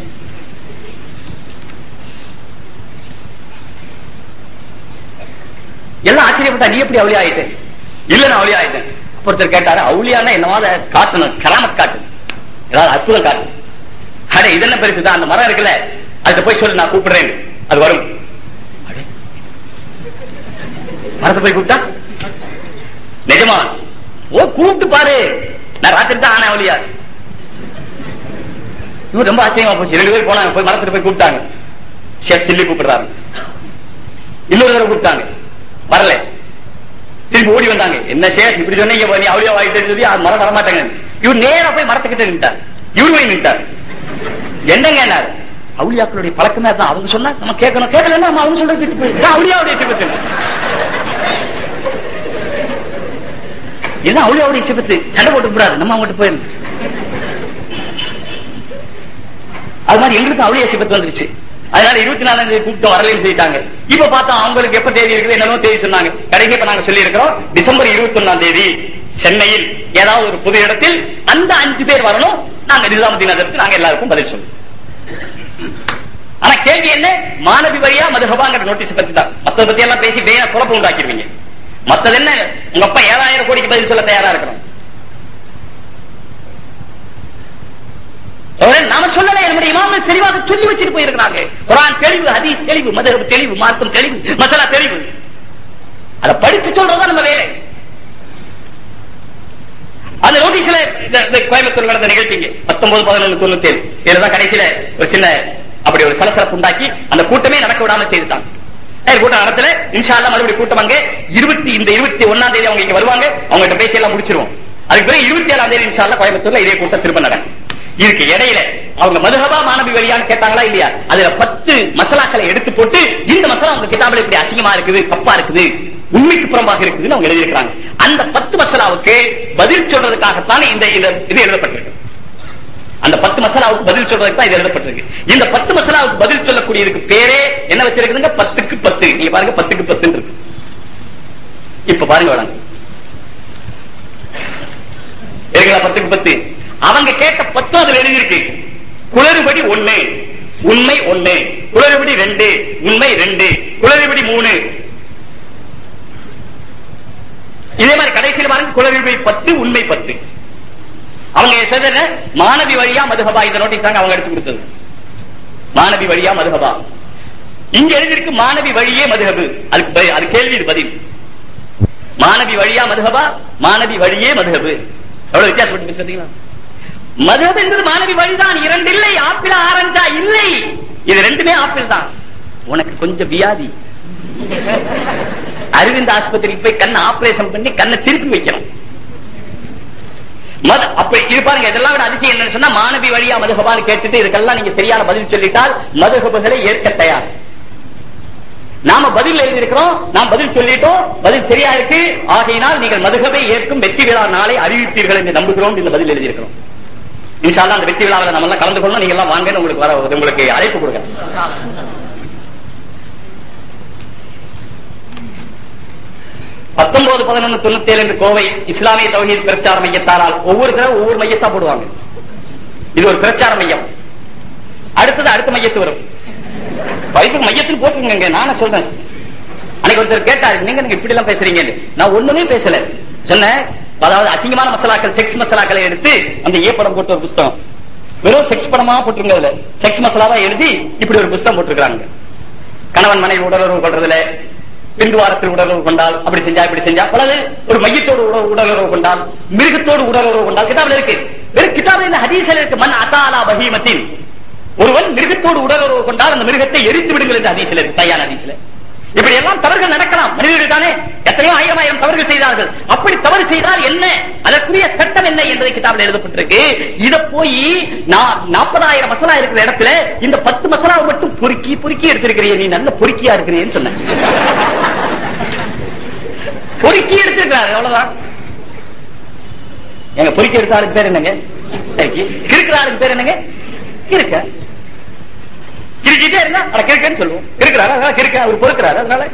எல்லாம் ஆச்சரியப்பட்டா நீ எப்படி அவளியா ஆயிட்டு இல்ல நான் அவளியா ஆயிட்டேன் அப்ப ஒருத்தர் கேட்டாரு அவளியானா என்னவாத காட்டணும் கராமத் காட்டு ஏதாவது அற்புதம் காட்டு அடே இது என்ன பெருசுதான் அந்த மரம் இருக்குல்ல அதுக்கு போய் சொல்லு நான் கூப்பிடுறேன் அது வரும் அடே, மரத்தை போய் கூப்பிட்டா நிஜமா ஓ கூப்பிட்டு பாரு நான் ராத்திரி தான் ஆன அவளியா இவன் ரொம்ப ஆச்சரியமா போச்சு ரெண்டு பேரும் போனாங்க போய் மரத்துல போய் கூப்பிட்டாங்க ஷேப் சில்லி கூப்பிடுறாரு இன்னொரு தடவை கூப்பிட்டாங்க வரல திரும்பி ஓடி வந்தாங்க என்ன ஷேப் இப்படி சொன்னீங்க நீ அவளியா வாங்கிட்டு சொல்லி அது மரம் வரமாட்டாங்க இவர் நேரா போய் மரத்துக்கிட்ட நின்ட்டார் இவரு போய் நின்ட்டார் என்னங்க என்னாரு அவுளியாக்களுடைய பழக்கமே தான் அவங்க சொன்னா நம்ம கேட்கணும் கேட்கலன்னா நம்ம அவங்க சொல்றது கேட்டு போய் அவுளியாவுடைய சிபத்து என்ன அவுளியாவுடைய சிபத்து சண்டை போட்டு கூடாது நம்ம அவங்ககிட்ட போயிருந்து அது மாதிரி எங்களுக்கு அவளியா சிபத்து வந்துருச்சு அதனால இருபத்தி நாலாம் தேதி கூப்பிட்டு வரலைன்னு சொல்லிட்டாங்க இப்ப பார்த்தா அவங்களுக்கு எப்ப தேதி இருக்குது என்னமோ தேதி சொன்னாங்க கடைசி இப்ப நாங்க சொல்லி இருக்கிறோம் டிசம்பர் இருபத்தி ஒன்னாம் தேதி சென்னையில் ஏதாவது ஒரு புது இடத்தில் அந்த அஞ்சு பேர் வரணும் நாங்க நிசாமுதீன் அதற்கு நாங்க எல்லாருக்கும் பதில் சொல்லுவோம் ஆனா கேள்வி என்ன மாணவி வரியா மதுகபாங்கிற நோட்டீஸ் பத்தி தான் மத்தத பத்தி எல்லாம் பேசி வேற குழப்பம் உண்டாக்கிடுவீங்க மத்தது என்ன உங்க அப்பா ஏழாயிரம் கோடிக்கு பதில் சொல்ல தயாரா இருக்கணும் அவரே, நாம சொல்லல என்னுடைய இமாம்கள் தெளிவாக சொல்லி வச்சுட்டு போயிருக்கிறாங்க குரான் தெளிவு ஹதீஸ் தெளிவு மதஹப் தெளிவு மார்க்கம் தெளிவு மசாலா தெளிவு அதை படிச்சு சொல்றதுதான் நம்ம வேலை அந்த நோட்டீஸ்ல இந்த இந்த கோயம்புத்தூர் நடந்த நிகழ்ச்சிங்க பத்தொன்பது பதினொன்று தொண்ணூத்தி ஏழு இதுலதான் கடைசியில ஒரு சின்ன அப்படி ஒரு சலசலப்பு உண்டாக்கி அந்த கூட்டமே நடக்க விடாம செய்துட்டாங்க ஏய், கூட்டம் நடத்தல இன்ஷா அல்லாஹ் மறுபடியும் கூட்டம் அங்க இருபத்தி இந்த இருபத்தி ஒன்னாம் தேதி அவங்க இங்க வருவாங்க அவங்க கிட்ட பேசி எல்லாம் முடிச்சிருவோம் அதுக்கு பிறகு இருபத்தி ஏழாம் தேதி இன்ஷா அல்லாஹ் கோயம்புத்தூர்ல இதே கூட்டம் திரும்ப நடக்கும் இதுக்கு இடையில அவங்க மதுஹபா மாணவி வழியான்னு கேட்டாங்களா இல்லையா அதுல பத்து மசாலாக்களை எடுத்து போட்டு இந்த மசாலா உங்க கிதாபில் இப்படி அசிங்கமா இருக்குது தப்பா இருக்குது உண்மைக்கு புறம்பாக இருக்குதுன்னு அவங்க எழுதியிருக்கிறாங்க அந்த பத்து மசாலாவுக்கு பதில் சொல்றதுக்காகத்தான் இந்த இந்த இது எழுதப்பட்டிருக்கு அந்த பத்து மசாலாவுக்கு பதில் சொல்றதுக்கு தான் இது எழுதப்பட்டிருக்கு இந்த பத்து மசாலாவுக்கு பதில் சொல்லக்கூடியதுக்கு பேரே என்ன வச்சிருக்குதுங்க பத்துக்கு பத்து நீங்க பாருங்க பத்துக்கு பத்து இருக்கு இப்ப பாருங்க வராங்க இருக்குங்களா பத்துக்கு பத்து அவங்க கேட்ட பத்து அதுல எழுதியிருக்கு குளறுபடி ஒண்ணு உண்மை ஒண்ணு குளறுபடி ரெண்டு உண்மை ரெண்டு குளறுபடி மூணு இதே மாதிரி கடைசியில் பாருங்க குளறுபடி பத்து உண்மை பத்து அவங்க சொல்றது மாணவி வழியா மதுஹபா இந்த நோட்டீஸ் தாங்க அவங்க எடுத்து கொடுத்தது மாணவி வழியா மதுஹபா இங்க எழுதியிருக்கு மாணவி வழியே மதுஹபு அதுக்கு ப- அது கேள்வி இது பதில் மாணவி வழியா மதுஹபா மாணவி வழியே மதுஹபு எவ்வளவு வித்தியாசப்பட்டு பார்த்தீங்களா மதுஹப் என்பது மாணவி வழிதான் இரண்டு இல்லை ஆப்பிள் ஆரஞ்சா இல்லை இது ரெண்டுமே ஆப்பிள் தான் உனக்கு கொஞ்சம் வியாதி அரவிந்த் ஆஸ்பத்திரிக்கு போய் கண்ணை ஆபரேஷன் பண்ணி கண்ணை திருப்பி வைக்கணும் மத அப்ப இது பாருங்க இதெல்லாம் விட அதிசயம் என்னன்னு சொன்னா மாணவி வழியா மதுகபான்னு கேட்டுட்டு இதுக்கெல்லாம் நீங்க சரியான பதில் சொல்லிட்டால் மதுகபுகளை ஏற்க தயார் நாம பதில் எழுதியிருக்கிறோம் நாம் பதில் சொல்லிட்டோம் பதில் சரியா இருக்கு ஆகையினால் நீங்கள் மதுகபை ஏற்கும் வெற்றி விழா நாளை அறிவிப்பீர்கள் என்று நம்புகிறோம் இந்த பதில் எழுதியிருக்கிறோம் இன்ஷால்லா அந்த வெற்றி விழாவில் நம்ம எல்லாம் கலந்து கொள்ளணும் நீங்க எல்லாம் வாங்கன்னு உங்களுக்கு வர உங்களுக்கு அழைப்பு கொடுக்குறேன் பத்தொன்பது பதினொன்னு தொண்ணூத்தி ஏழு என்று கோவை இஸ்லாமிய தௌஹீத் பிரச்சார மையத்தாரால் ஒவ்வொரு தடவை ஒவ்வொரு மையத்தா போடுவாங்க இது ஒரு பிரச்சார மையம் அடுத்தது அடுத்த மையத்து வரும் பைபிள் மையத்தில் போட்டுருங்க நானே சொல்றேன் அன்னைக்கு ஒருத்தர் கேட்டாரு நீங்க நீங்க இப்படி எல்லாம் பேசுறீங்கன்னு நான் ஒண்ணுமே பேசல சொன்னேன் அதாவது அசிங்கமான மசாலாக்கள் செக்ஸ் மசாலாக்களை எடுத்து அந்த ஏ படம் போட்டு ஒரு புஸ்தகம் வெறும் செக்ஸ் படமா போட்டிருங்க அதுல செக்ஸ் மசாலாவா எழுதி இப்படி ஒரு புஸ்தகம் போட்டிருக்காங்க கணவன் மனைவி உடலுறவு கொள்றதுல பிந்து வாரத்தில் உடலுறவு கொண்டால் அப்படி செஞ்சா இப்படி செஞ்சா பலது ஒரு மையத்தோடு உட- உடலுறவு கொண்டால் மிருகத்தோடு உடலுறவு கொண்டால் கிதாபில் இருக்கு வெறும் கிதாபில் இந்த ஹதீஸ்ல இருக்கு மன் அதாலா பஹீமத்தின் ஒருவன் மிருகத்தோடு உடலுறவு கொண்டால் அந்த மிருகத்தை எரித்து விடுங்கள் என்று ஹதீஸ்ல இருக்கு சையான ஹதீஸ்ல இப்படி எல்லாம் தவறுகள் நடக்கலாம் மனிதர்கள் தானே எத்தனையோ ஆயிரம் ஆயிரம் தவறுகள் செய்தார்கள் அப்படி தவறு செய்தால் என்ன அதற்குரிய சட்டம் என்ன என்பதை கிதாபில் எழுதப்பட்டிருக்கு இத போய் நாற்பதாயிரம் மசாலா இருக்கிற இடத்துல இந்த பத்து மசாலாவை மட்டும் பொறுக்கி பொறுக்கி எடுத்திருக்கிறிய நீ நல்ல பொறுக்கியா இருக்கிறேன்னு சொன்ன பொறுக்கி எடுத்திருக்கிறாரு அவ்வளவுதான் எங்க பொறுக்கி எடுத்த ஆளுக்கு பேர் என்னங்க கிறுக்கிற ஆளுக்கு பேர் என்னங்க இருக்க சிரிச்சுட்டே இருந்தா அட கிறுக்கன்னு சொல்லுவோம் இருக்கிறாரு அதனால கிறுக்க அவர் பொறுக்கிறாரு அதனால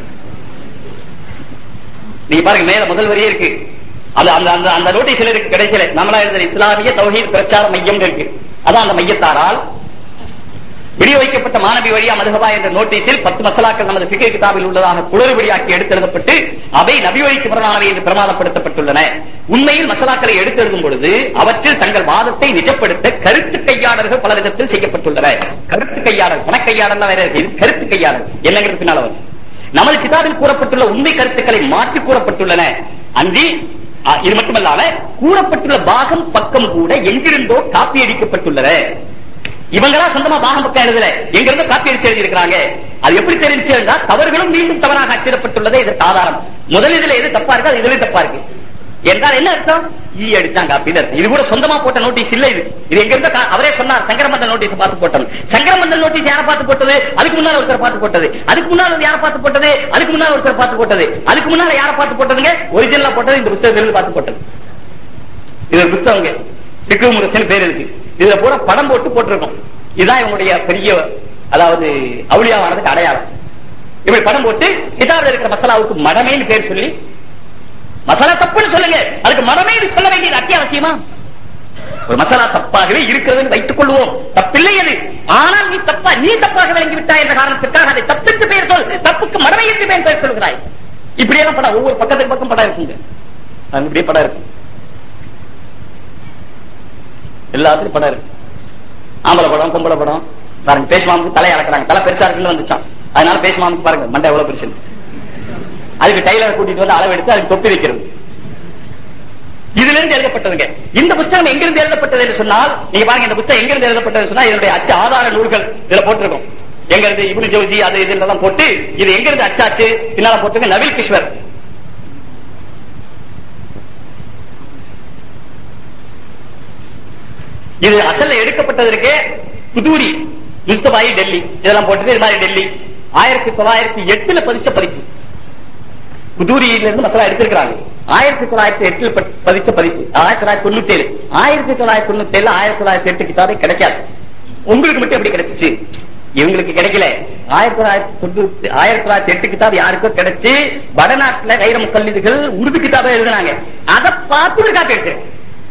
நீங்க பாருங்க மேல முதல் வரியே இருக்கு அது அந்த அந்த அந்த நோட்டீஸ்ல இருக்கு கடைசியில நம்மளா எழுதுற இஸ்லாமிய தௌஹீத் பிரச்சார மையம் இருக்கு அதான் அந்த மையத்தாரால் விநியோகிக்கப்பட்ட மாணவி வழியா மதுகபா என்ற நோட்டீஸில் பத்து மசலாக்கள் நமது பிகர் கிதாபில் உள்ளதாக குளறுபடியாக்கி எடுத்தெழுதப்பட்டு அவை நபி வழிக்கு முரணானவை என்று பிரமாதப்படுத்தப்பட்டுள்ளன உண்மையில் மசலாக்களை எடுத்தெழுதும் பொழுது அவற்றில் தங்கள் வாதத்தை நிஜப்படுத்த கருத்து கையாடல்கள் பல விதத்தில் செய்யப்பட்டுள்ளன கருத்து கையாடல் பணக்கையாடல் வேற இருக்கு இது கருத்து கையாடல் என்னங்கிறது பின்னால வரும் நமது கிதாபில் கூறப்பட்டுள்ள உண்மை கருத்துக்களை மாற்றி கூறப்பட்டுள்ளன அன்றி அ, இது மட்டுமல்லாம கூறப்பட்டுள்ள பாகம் பக்கம் கூட எங்கிருந்தோ காப்பி அடிக்கப்பட்டுள்ளன இவங்களா சொந்தமா பாகம் பக்கம் எழுதல எங்க இருந்து காப்பி அடிச்சு எழுதி இருக்கிறாங்க அது எப்படி தெரிஞ்சு என்றால் தவறுகளும் மீண்டும் தவறாக அச்சிடப்பட்டுள்ளதே இதற்கு ஆதாரம் முதல் இதுல எது தப்பா இருக்கு அது இதுல தப்பா இருக்கு என்றால் என்ன அர்த்தம் ஈ அடிச்சாங்க அப்படின்னு அர்த்தம். இது கூட சொந்தமா போட்ட நோட்டீஸ் இல்ல இது இது எங்க இருந்து கா- அவரே சொன்னார் சங்கரமந்தல் நோட்டீஸ் பார்த்து போட்டது சங்கரமந்தல் நோட்டீஸ் யாரை பார்த்து போட்டது அதுக்கு முன்னால ஒருத்தர் பார்த்து போட்டது அதுக்கு முன்னால வந்து யாரை பார்த்து போட்டது அதுக்கு முன்னால ஒருத்தர் பார்த்து போட்டது அதுக்கு முன்னால யாரை பார்த்து போட்டதுங்க ஒரிஜினலா போட்டது இந்த புத்தகத்திலிருந்து பார்த்து போட்டது இது ஒரு புஸ்தகங்க சிக்கு முரசன் பேர் இருக்கு இதுல பூரா படம் போட்டு போட்டிருக்கோம் இதுதான் இவங்களுடைய பெரிய அதாவது அவுளியாவானதுக்கு அடையாளம் இப்படி படம் போட்டு கிதாபில் இருக்கிற மசாலாவுக்கு மடமேன்னு பேர் சொல்லி மசாலா தப்புன்னு சொல்லுங்க அதுக்கு மடமேன்னு சொல்ல வேண்டியது அத்தியாவசியமா ஒரு மசாலா தப்பாகவே இருக்கிறதுன்னு வைத்துக் கொள்வோம் தப்பில்லை அது ஆனால் நீ தப்பா நீ தப்பாக விளங்கி விட்டாய் என்ற காரணத்திற்காக அதை தப்புக்கு பெயர் சொல் தப்புக்கு மடமை என்று பெயர் சொல்கிறாய் இப்படியெல்லாம் படம் ஒவ்வொரு பக்கத்துக்கு பக்கம் படம் இருக்குங்க அது இப்படியே படம் இருக்கு எல்லாத்துலயும் படம் இருக்கு ஆம்பளை படம் பொம்பளை படம் பாருங்க பேசுமாமுக்கு தலை அளக்குறாங்க தலை பெருசா இருக்குன்னு வந்துச்சான் அதனால பேசுமாமுக்கு பாருங்க மண்டை எவ்வளவு பெருசு அதுக்கு டைலர் கூட்டிட்டு வந்து அளவு எடுத்து அதுக்கு தொப்பி வைக்கிறது இதுல இருந்து எழுதப்பட்டதுங்க இந்த புத்தகம் எங்கிருந்து எழுதப்பட்டது என்று சொன்னால் நீங்க பாருங்க இந்த புத்தகம் எங்கிருந்து எழுதப்பட்டது சொன்னா இதனுடைய அச்சு ஆதார நூல்கள் இதுல போட்டிருக்கும் எங்க இருந்து இப்னு ஜவுசி அது இதெல்லாம் போட்டு இது எங்க இருந்து அச்சாச்சு பின்னால போட்டிருக்க நவில் கிஷ்வர் இது அசல்ல எடுக்கப்பட்டதற்கு புதூரி முஸ்தபாயி டெல்லி இதெல்லாம் போட்டு இது மாதிரி டெல்லி ஆயிரத்தி தொள்ளாயிரத்தி எட்டுல பதிச்ச பதிப்பு புதூரியில இருந்து மசாலா எடுத்திருக்கிறாங்க ஆயிரத்தி தொள்ளாயிரத்தி எட்டுல ப- பதிச்ச பதிப்பு ஆயிரத்தி தொள்ளாயிரத்தி தொண்ணூத்தி ஏழு ஆயிரத்தி தொள்ளாயிரத்தி தொண்ணூத்தி ஏழு ஆயிரத்தி தொள்ளாயிரத்தி எட்டு கிட்டாவே கிடைக்காது உங்களுக்கு மட்டும் எப்படி கிடைச்சிச்சு இவங்களுக்கு கிடைக்கல ஆயிரத்தி தொள்ளாயிரத்தி தொண்ணூத்தி ஆயிரத்தி தொள்ளாயிரத்தி எட்டு கிதாப் யாருக்கோ கிடைச்சு வடநாட்டுல வைர முக்கல்லிதுகள் உருது கிதாபை எழுதினாங்க அதை பார்த்து ஒரு காப்பி எடுத்து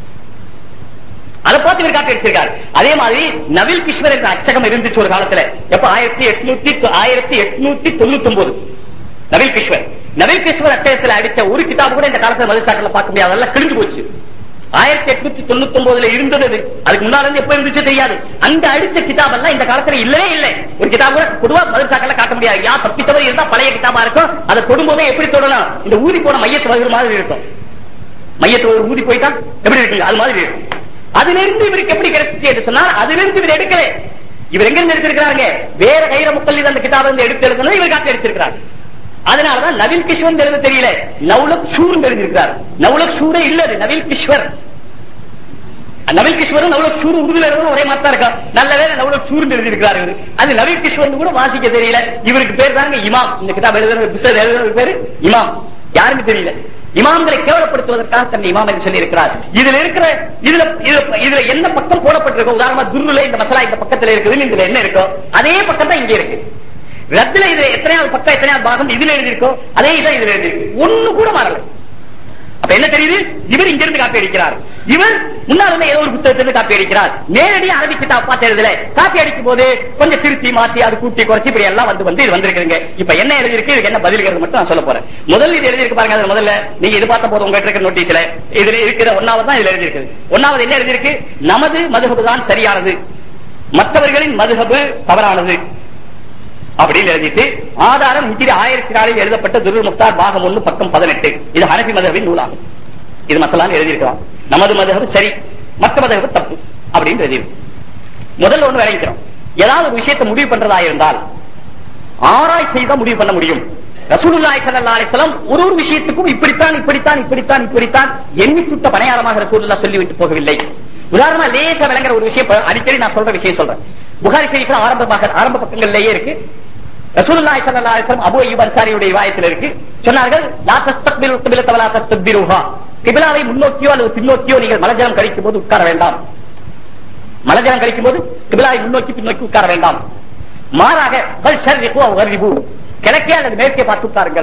அதை பார்த்து இவர் காப்பி எடுத்திருக்காரு அதே மாதிரி நவில் கிஷ்வர் என்ற அச்சகம் இருந்துச்சு ஒரு காலத்துல எப்ப ஆயிரத்தி எட்நூத்தி ஆயிரத்தி எட்நூத்தி தொண்ணூத்தி ஒன்பது நவில் கிஷ்வர் நவில் கிஷ்வர் அச்சகத்துல அடிச்ச ஒரு கிதாபு கூட இந்த காலத்துல மதுசாக்கள்ல பார்க்க முடியாது அதெல்லாம் கிழிஞ்சு போச்சு ஆயிரத்தி எட்நூத்தி தொண்ணூத்தி ஒன்பதுல இருந்தது அது. அதுக்கு முன்னால இருந்து எப்ப இருந்துச்சு தெரியாது அந்த அடிச்ச கிதாப் எல்லாம் இந்த காலத்துல இல்லவே இல்லை ஒரு கிதாப் கூட பொதுவா மதுசாக்கள்ல காட்ட முடியாது யா தப்பி தவறு இருந்தா பழைய கிதாபா இருக்கும் அதை தொடும்போதே எப்படி தொடணும் இந்த ஊதி போன மையத்து வகுற மாதிரி இருக்கும் மையத்துல ஒரு ஊதி போயிட்டா எப்படி இருக்குங்க அது மாதிரி இருக்கும் அதுல இருந்து இவருக்கு எப்படி கிடைச்சிச்சு என்று சொன்னால் அதுல இருந்து இவர் எடுக்கல இவர் எங்க இருந்து எடுத்திருக்கிறாங்க வேற கைர முக்கல்லி அந்த கிதாபை இருந்து எடுத்து எடுக்கணும் இவர் காப்பி அடிச்சிருக்கிறார் அதனாலதான் நவீன் கிஷ்வர் எழுத தெரியல நவுலக் ஷூர் எழுதியிருக்கிறார் நவுலக் ஷூரே இல்ல அது நவீன் கிஷ்வர் நவீன் கிஷ்வரும் நவுலக் ஷூர் உருதுல இருந்து ஒரே மாத்தா இருக்கா நல்ல வேலை நவுலக் ஷூர் எழுதியிருக்கிறார் இவரு அது நவீன் கிஷ்வர் கூட வாசிக்க தெரியல இவருக்கு பேர் தாங்க இமாம் இந்த கிதாப் எழுதுற புத்தகம் எழுதுற பேரு இமாம் யாருன்னு தெரியல இமாம்களை கேவலப்படுத்துவதற்காக தன்னை இமாம் என்று சொல்லி இருக்கிறார் இதுல இருக்கிற இதுல இதுல இதுல என்ன பக்கம் போடப்பட்டிருக்கோ உதாரணமா துருல இந்த மசாலா இந்த பக்கத்துல இருக்குதுன்னு இதுல என்ன இருக்கோ அதே பக்கம் தான் இங்க இருக்கு ரத்துல இதுல எத்தனையாவது பக்கம் எத்தனையாவது பாகம் இதுல எழுதியிருக்கோ அதே இதான் இதுல எழுதியிருக்கு ஒண்ணு கூட மாறல அப்ப என்ன தெரியுது இவர் இங்க இருந்து காப்பி அடிக்கிறார் இவர் முன்னாலுமே ஏதோ ஒரு புத்தகத்திலிருந்து காப்பி அடிக்கிறார் நேரடியா அரபி கிதாப் பார்த்து எழுதல காப்பி அடிக்கும் போது கொஞ்சம் திருத்தி மாத்தி அது கூட்டி குறைச்சி இப்படி எல்லாம் வந்து வந்து இது வந்திருக்குங்க இப்ப என்ன எழுதிருக்கு இதுக்கு என்ன பதில்கிறது மட்டும் நான் சொல்ல போறேன் முதல்ல இது எழுதிருக்கு பாருங்க அதுல முதல்ல நீங்க இது பார்த்த போது உங்ககிட்ட இருக்கிற நோட்டீஸ்ல இதுல இருக்கிற ஒன்னாவது தான் இதுல எழுதிருக்கு ஒன்னாவது என்ன எழுதிருக்கு நமது மதுகபு தான் சரியானது மற்றவர்களின் மதுகபு தவறானது அப்படின்னு எழுதிட்டு ஆதாரம் ஹிஜ்ரி ஆயிரத்தி நாலில் எழுதப்பட்ட துருல் முக்தார் பாகம் ஒண்ணு பக்கம் பதினெட்டு இது ஹனபி மதவின் நூலாகும் இது மசலான்னு எழுதியிருக்கிறோம் நமது மதகு சரி மற்ற மதகு தப்பு அப்படின்னு எழுதியிருக்கு முதல்ல ஒண்ணு விளைவிக்கிறோம் ஏதாவது ஒரு விஷயத்தை முடிவு பண்றதா இருந்தால் ஆராய் செய்தா முடிவு பண்ண முடியும் ரசூலுல்லாஹி ஸல்லல்லாஹு அலைஹி வஸல்லம் ஒரு ஒரு விஷயத்துக்கும் இப்படித்தான் இப்படித்தான் இப்படித்தான் இப்படித்தான் எண்ணி சுட்ட பணியாரமாக ரசூலுல்லாஹ் சொல்லிவிட்டு போகவில்லை உதாரணமா லேசா விளங்குற ஒரு விஷயம் இப்ப அடிக்கடி நான் சொல்ற விஷயம் சொல்றேன் புகாரி ஷரீஃப்ல ஆரம்பமாக ஆரம்ப பக்கங்கள்லயே இருக்கு ரசூலுல்லாஹி ஸல்லல்லாஹு அலைஹி வஸல்லம் அபூ அய்யூப் அன்சாரியுடைய ரிவாயத்தில் இருக்கு சொன்னார்கள் லா தஸ்தக்பிலு கிபிலத வலா தஸ்தக்பிருஹா கிபிலாவை முன்னோக்கியோ அல்லது பின்னோக்கியோ நீங்கள் மலஜலம் கழிக்கும் போது உட்கார வேண்டாம் மலஜலம் கழிக்கும் போது கிபிலாவை முன்னோக்கி பின்னோக்கி உட்கார வேண்டாம் மாறாக பல் ஷர்ரிகு அவ் கர்ரிபு கிழக்கே அல்லது மேற்கே பார்த்து உட்காருங்கள்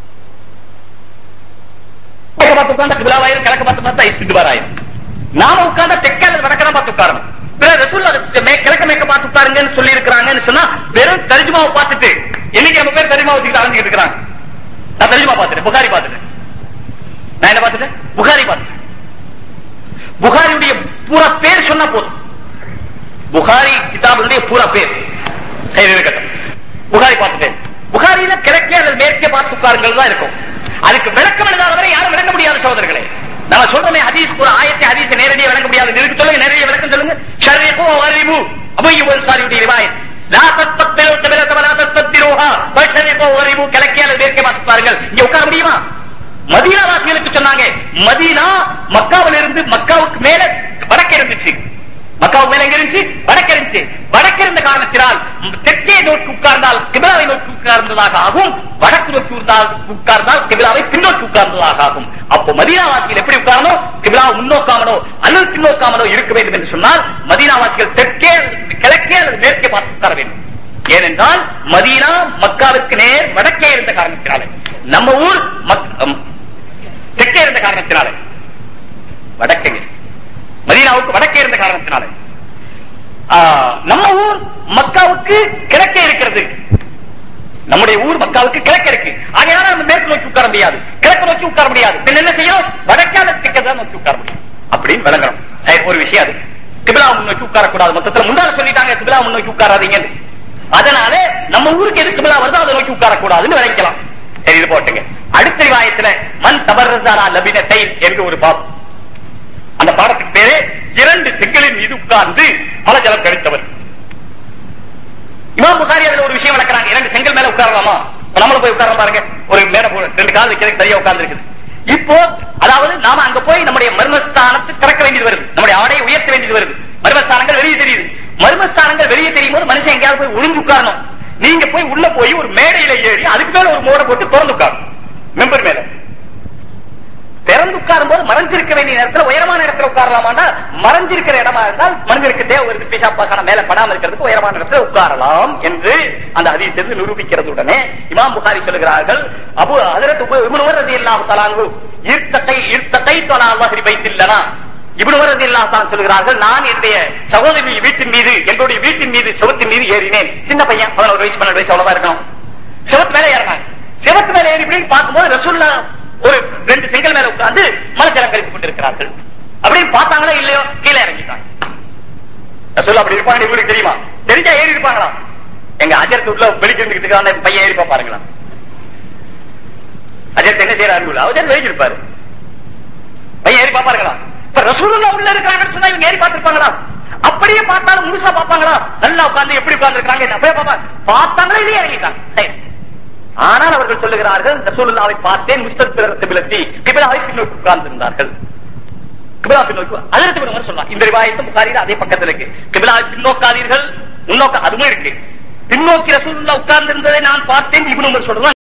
கிழக்க பார்த்து உட்கார்ந்தா கிபிலாவாயிரும் கிழக்க பார்த்து பார்த்தா இஸ்திக்பாராயிரும் நாம உட்கார்ந்தா தெற்க அல்லது வடக்க தான் பார்த்து உட்காரணும் பிற ரசூல் கிழக்க மேற்க பார்த்து உட்காருங்கன்னு சொல்லி இருக்கிறாங்கன்னு சொன்னா வெறும் தரிஜுமாவை பார்த்துட்டு இன்னைக்கு நம்ம பேர் தரிஜுமா வச்சுக்கிட்டு அலைஞ்சிட்டு இருக்கிறாங்க நான் தரிஜுமா பார்த்துட்டேன் புகாரி பார்த்துட்டேன் நான் என்ன பார்த்துட்டேன் புகாரி பார்த்துட்டேன் புகாரியுடைய பூரா பேர் சொன்னா போதும் புகாரி கிதாபுடைய பூரா பேர் சரி இருக்கட்டும் புகாரி பார்த்துட்டேன் புகாரியில கிழக்கே அல்லது மேற்கே பார்த்து உட்காருங்கள் தான் இருக்கும் அதுக்கு விளக்கம் எழுதாத வரை யாரும் விளங்க முடியாது சகோதரர்களே நம்ம சொல்றோமே ஹதீஸ் ஒரு ஆயத்தை ஹதீஸ் நேரடியாக விளங்க முடியாது நிறுத்தி சொல்லுங்க நேரடியாக விளக்கம் சொல்லுங்க ஷர்ரிகு வரிபு அபையு அன்சாரியுடைய ரிவாயத் லா தஸ்தத்திரு தபிலத வலா தஸ்தத்திருஹா ஃபஷரிகு வரிபு கிழக்கே அல்லது மேற்கே பார்த்து உட்காருங்கள் இங்க உட்கார முடியுமா மதீனா வாசிகளுக்கு சொன்னாங்க மதீனா மக்காவில இருந்து மக்காவுக்கு மேல வடக்கே இருந்துச்சு மக்காவுக்கு மேல எங்க இருந்துச்சு வடக்கு இருந்துச்சு வடக்கு இருந்த காரணத்தினால் தெற்கே நோக்கி உட்கார்ந்தால் கிபிலாவை நோக்கி உட்கார்ந்ததாக ஆகும் வடக்கு நோக்கி உட்கார்ந்தால் உட்கார்ந்தால் கிபிலாவை பின்னோக்கி உட்கார்ந்ததாக ஆகும் அப்போ மதீனாவாசிகள் எப்படி உட்காரணும் கிபிலாவை முன்னோக்காமலோ அல்லது பின்னோக்காமலோ இருக்க வேண்டும் என்று சொன்னால் மதீனாவாசிகள் தெற்கே கிழக்கே அல்லது மேற்கே பார்த்து உட்கார வேண்டும் ஏனென்றால் மதீனா மக்காவுக்கு நேர் வடக்கே இருந்த காரணத்தினாலே நம்ம ஊர் மக்- அம், தெற்கே இருந்த காரணத்தினாலே வடக்கே மதீனாவுக்கு வடக்கே இருந்த காரணத்தினாலே ஆ, நம்ம ஊர் மக்காவுக்கு கிழக்கே இருக்கிறது நம்முடைய ஊர் மக்காவுக்கு கிழக்கு இருக்கு ஆகையால நம்ம மேற்கு நோக்கி உட்கார முடியாது கிழக்கு நோக்கி உட்கார முடியாது பின்ன என்ன செய்யும் வடக்கால திக்கதான் நோக்கி உட்கார முடியும் அப்படின்னு விளங்கணும் சரி, ஒரு விஷயம் அது கிபிலா முன்னோக்கி உட்காரக்கூடாது மொத்தத்துல முன்னால சொல்லிட்டாங்க கிபிலா முன்னோக்கி உட்காராதீங்கன்னு அதனால நம்ம ஊருக்கு எது கிபிலா வருதோ அதை நோக்கி உட்காரக்கூடாதுன்னு விளங்கிக்கலாம் சரி இது போட்டுங்க அடுத்த ரிவாயத்துல மண் தபர்ரசாரா லபினத்தை என்று ஒரு பாப் அந்த பாடத்துக்கு பேரு இரண்டு செங்கலின் மீது உட்கார்ந்து பல ஜலம் கழித்தவர் இமாம் புகாரி அதுல ஒரு விஷயம் விளக்குறாங்க இரண்டு செங்கல் மேல உட்காரலாமா இப்ப நம்மளும் போய் உட்கார பாருங்க ஒரு மேல போ- ரெண்டு கால் வைக்கிறதுக்கு சரியா உட்கார்ந்து இருக்குது இப்போ அதாவது நாம அங்க போய் நம்முடைய மர்மஸ்தானத்தை திறக்க வேண்டியது வருது நம்முடைய ஆடையை உயர்த்த வேண்டியது வருது மர்மஸ்தானங்கள் வெளியே தெரியுது மர்மஸ்தானங்கள் வெளியே தெரியும் போது மனுஷன் எங்கேயாவது போய் ஒழுங்கு உட்காரணும் நீங்க போய் உள்ள போய் ஒரு மேடையில ஏறி அதுக்கு மேல ஒரு மோட போட்டு திறந்து உட்காரணும் மெம்பர் மேல திறந்து உட்காரும் போது மறைஞ்சிருக்க வேண்டிய நேரத்துல உயரமான இடத்துல உட்காரலாமாண்டா மறைஞ்சிருக்கிற இடமா இருந்தால் மனிதனுக்கு தேவை வருது பிஷாப்பாக்கான மேல படாம இருக்கிறதுக்கு உயரமான இடத்துல உட்காரலாம் என்று அந்த ஹதீஸ் நிரூபிக்கிறது உடனே இமாம் புகாரி சொல்லுகிறார்கள் அபு அதற்கு இப்னு உமர் ரலியல்லாஹு தஆலாஹு இர்த்தகை இர்த்தகை தலா அல்லாஹி பைத்தில்லனா இப்னு உமர் ரலியல்லாஹு தஆலா சொல்லுகிறார்கள் நான் என்னுடைய சகோதரி வீட்டின் மீது எங்களுடைய வீட்டின் மீது சுவத்தின் மீது ஏறினேன் சின்ன பையன் 11 வயசு 12 வயசு அவ்வளவுதான் இருக்கணும் சிவத்து மேல ஏறினாங்க சிவத்து மேல ஏறி இப்படின்னு பார்க்கும்போது ரசூல்லா ஒரு ரெண்டு செங்கல் மேல உட்கார்ந்து மலஜலம் கழித்துக் கொண்டிருக்கிறார்கள் அப்படின்னு பார்த்தாங்களா இல்லையோ கீழே இறங்கிட்டாங்க ரசூல்லா அப்படி இருப்பாங்க இவங்களுக்கு தெரியுமா தெரிஞ்சா ஏறி இருப்பாங்களா எங்க அஜர்த்து உள்ள வெளிக்கிட்டு அந்த பையன் ஏறி பாருங்களா அஜர்த் என்ன செய்யறாரு அஜர் வெளிச்சு இருப்பாரு பையன் ஏறி பாப்பாருங்களா இப்ப ரசூலுல்லா உள்ள இருக்கிறாங்கன்னு சொன்னா இவங்க ஏறி பார்த்திருப்பாங்களா அப்படியே பார்த்தாலும் முழுசா பார்ப்பாங்களா நல்லா உட்கார்ந்து எப்படி உட்கார்ந்து இருக்காங்க அப்படியே பார்ப்பாங்க பார்த்தாங்களா இல்லையே இறங்கிட்டாங்க சரி ஆனால் அவர்கள் சொல்லுகிறார்கள் ரசூலுல்லாவை பார்த்தேன் முஸ்தபிலத்தி கிபிலாவை பின்னோக்கி உட்கார்ந்திருந்தார்கள் கிபிலா பின்னோக்கி அதற்கு ஒரு சொல்லலாம் இந்த ரிவாயத்து புகாரியில் அதே பக்கத்தில் இருக்கு கிபிலாவை பின்னோக்காதீர்கள் முன்னோக்க அதுவும் இருக்கு பின்னோக்கி ரசூலுல்லா உட்கார்ந்திருந்ததை நான் பார்த்தேன் இவனு சொல்றதும்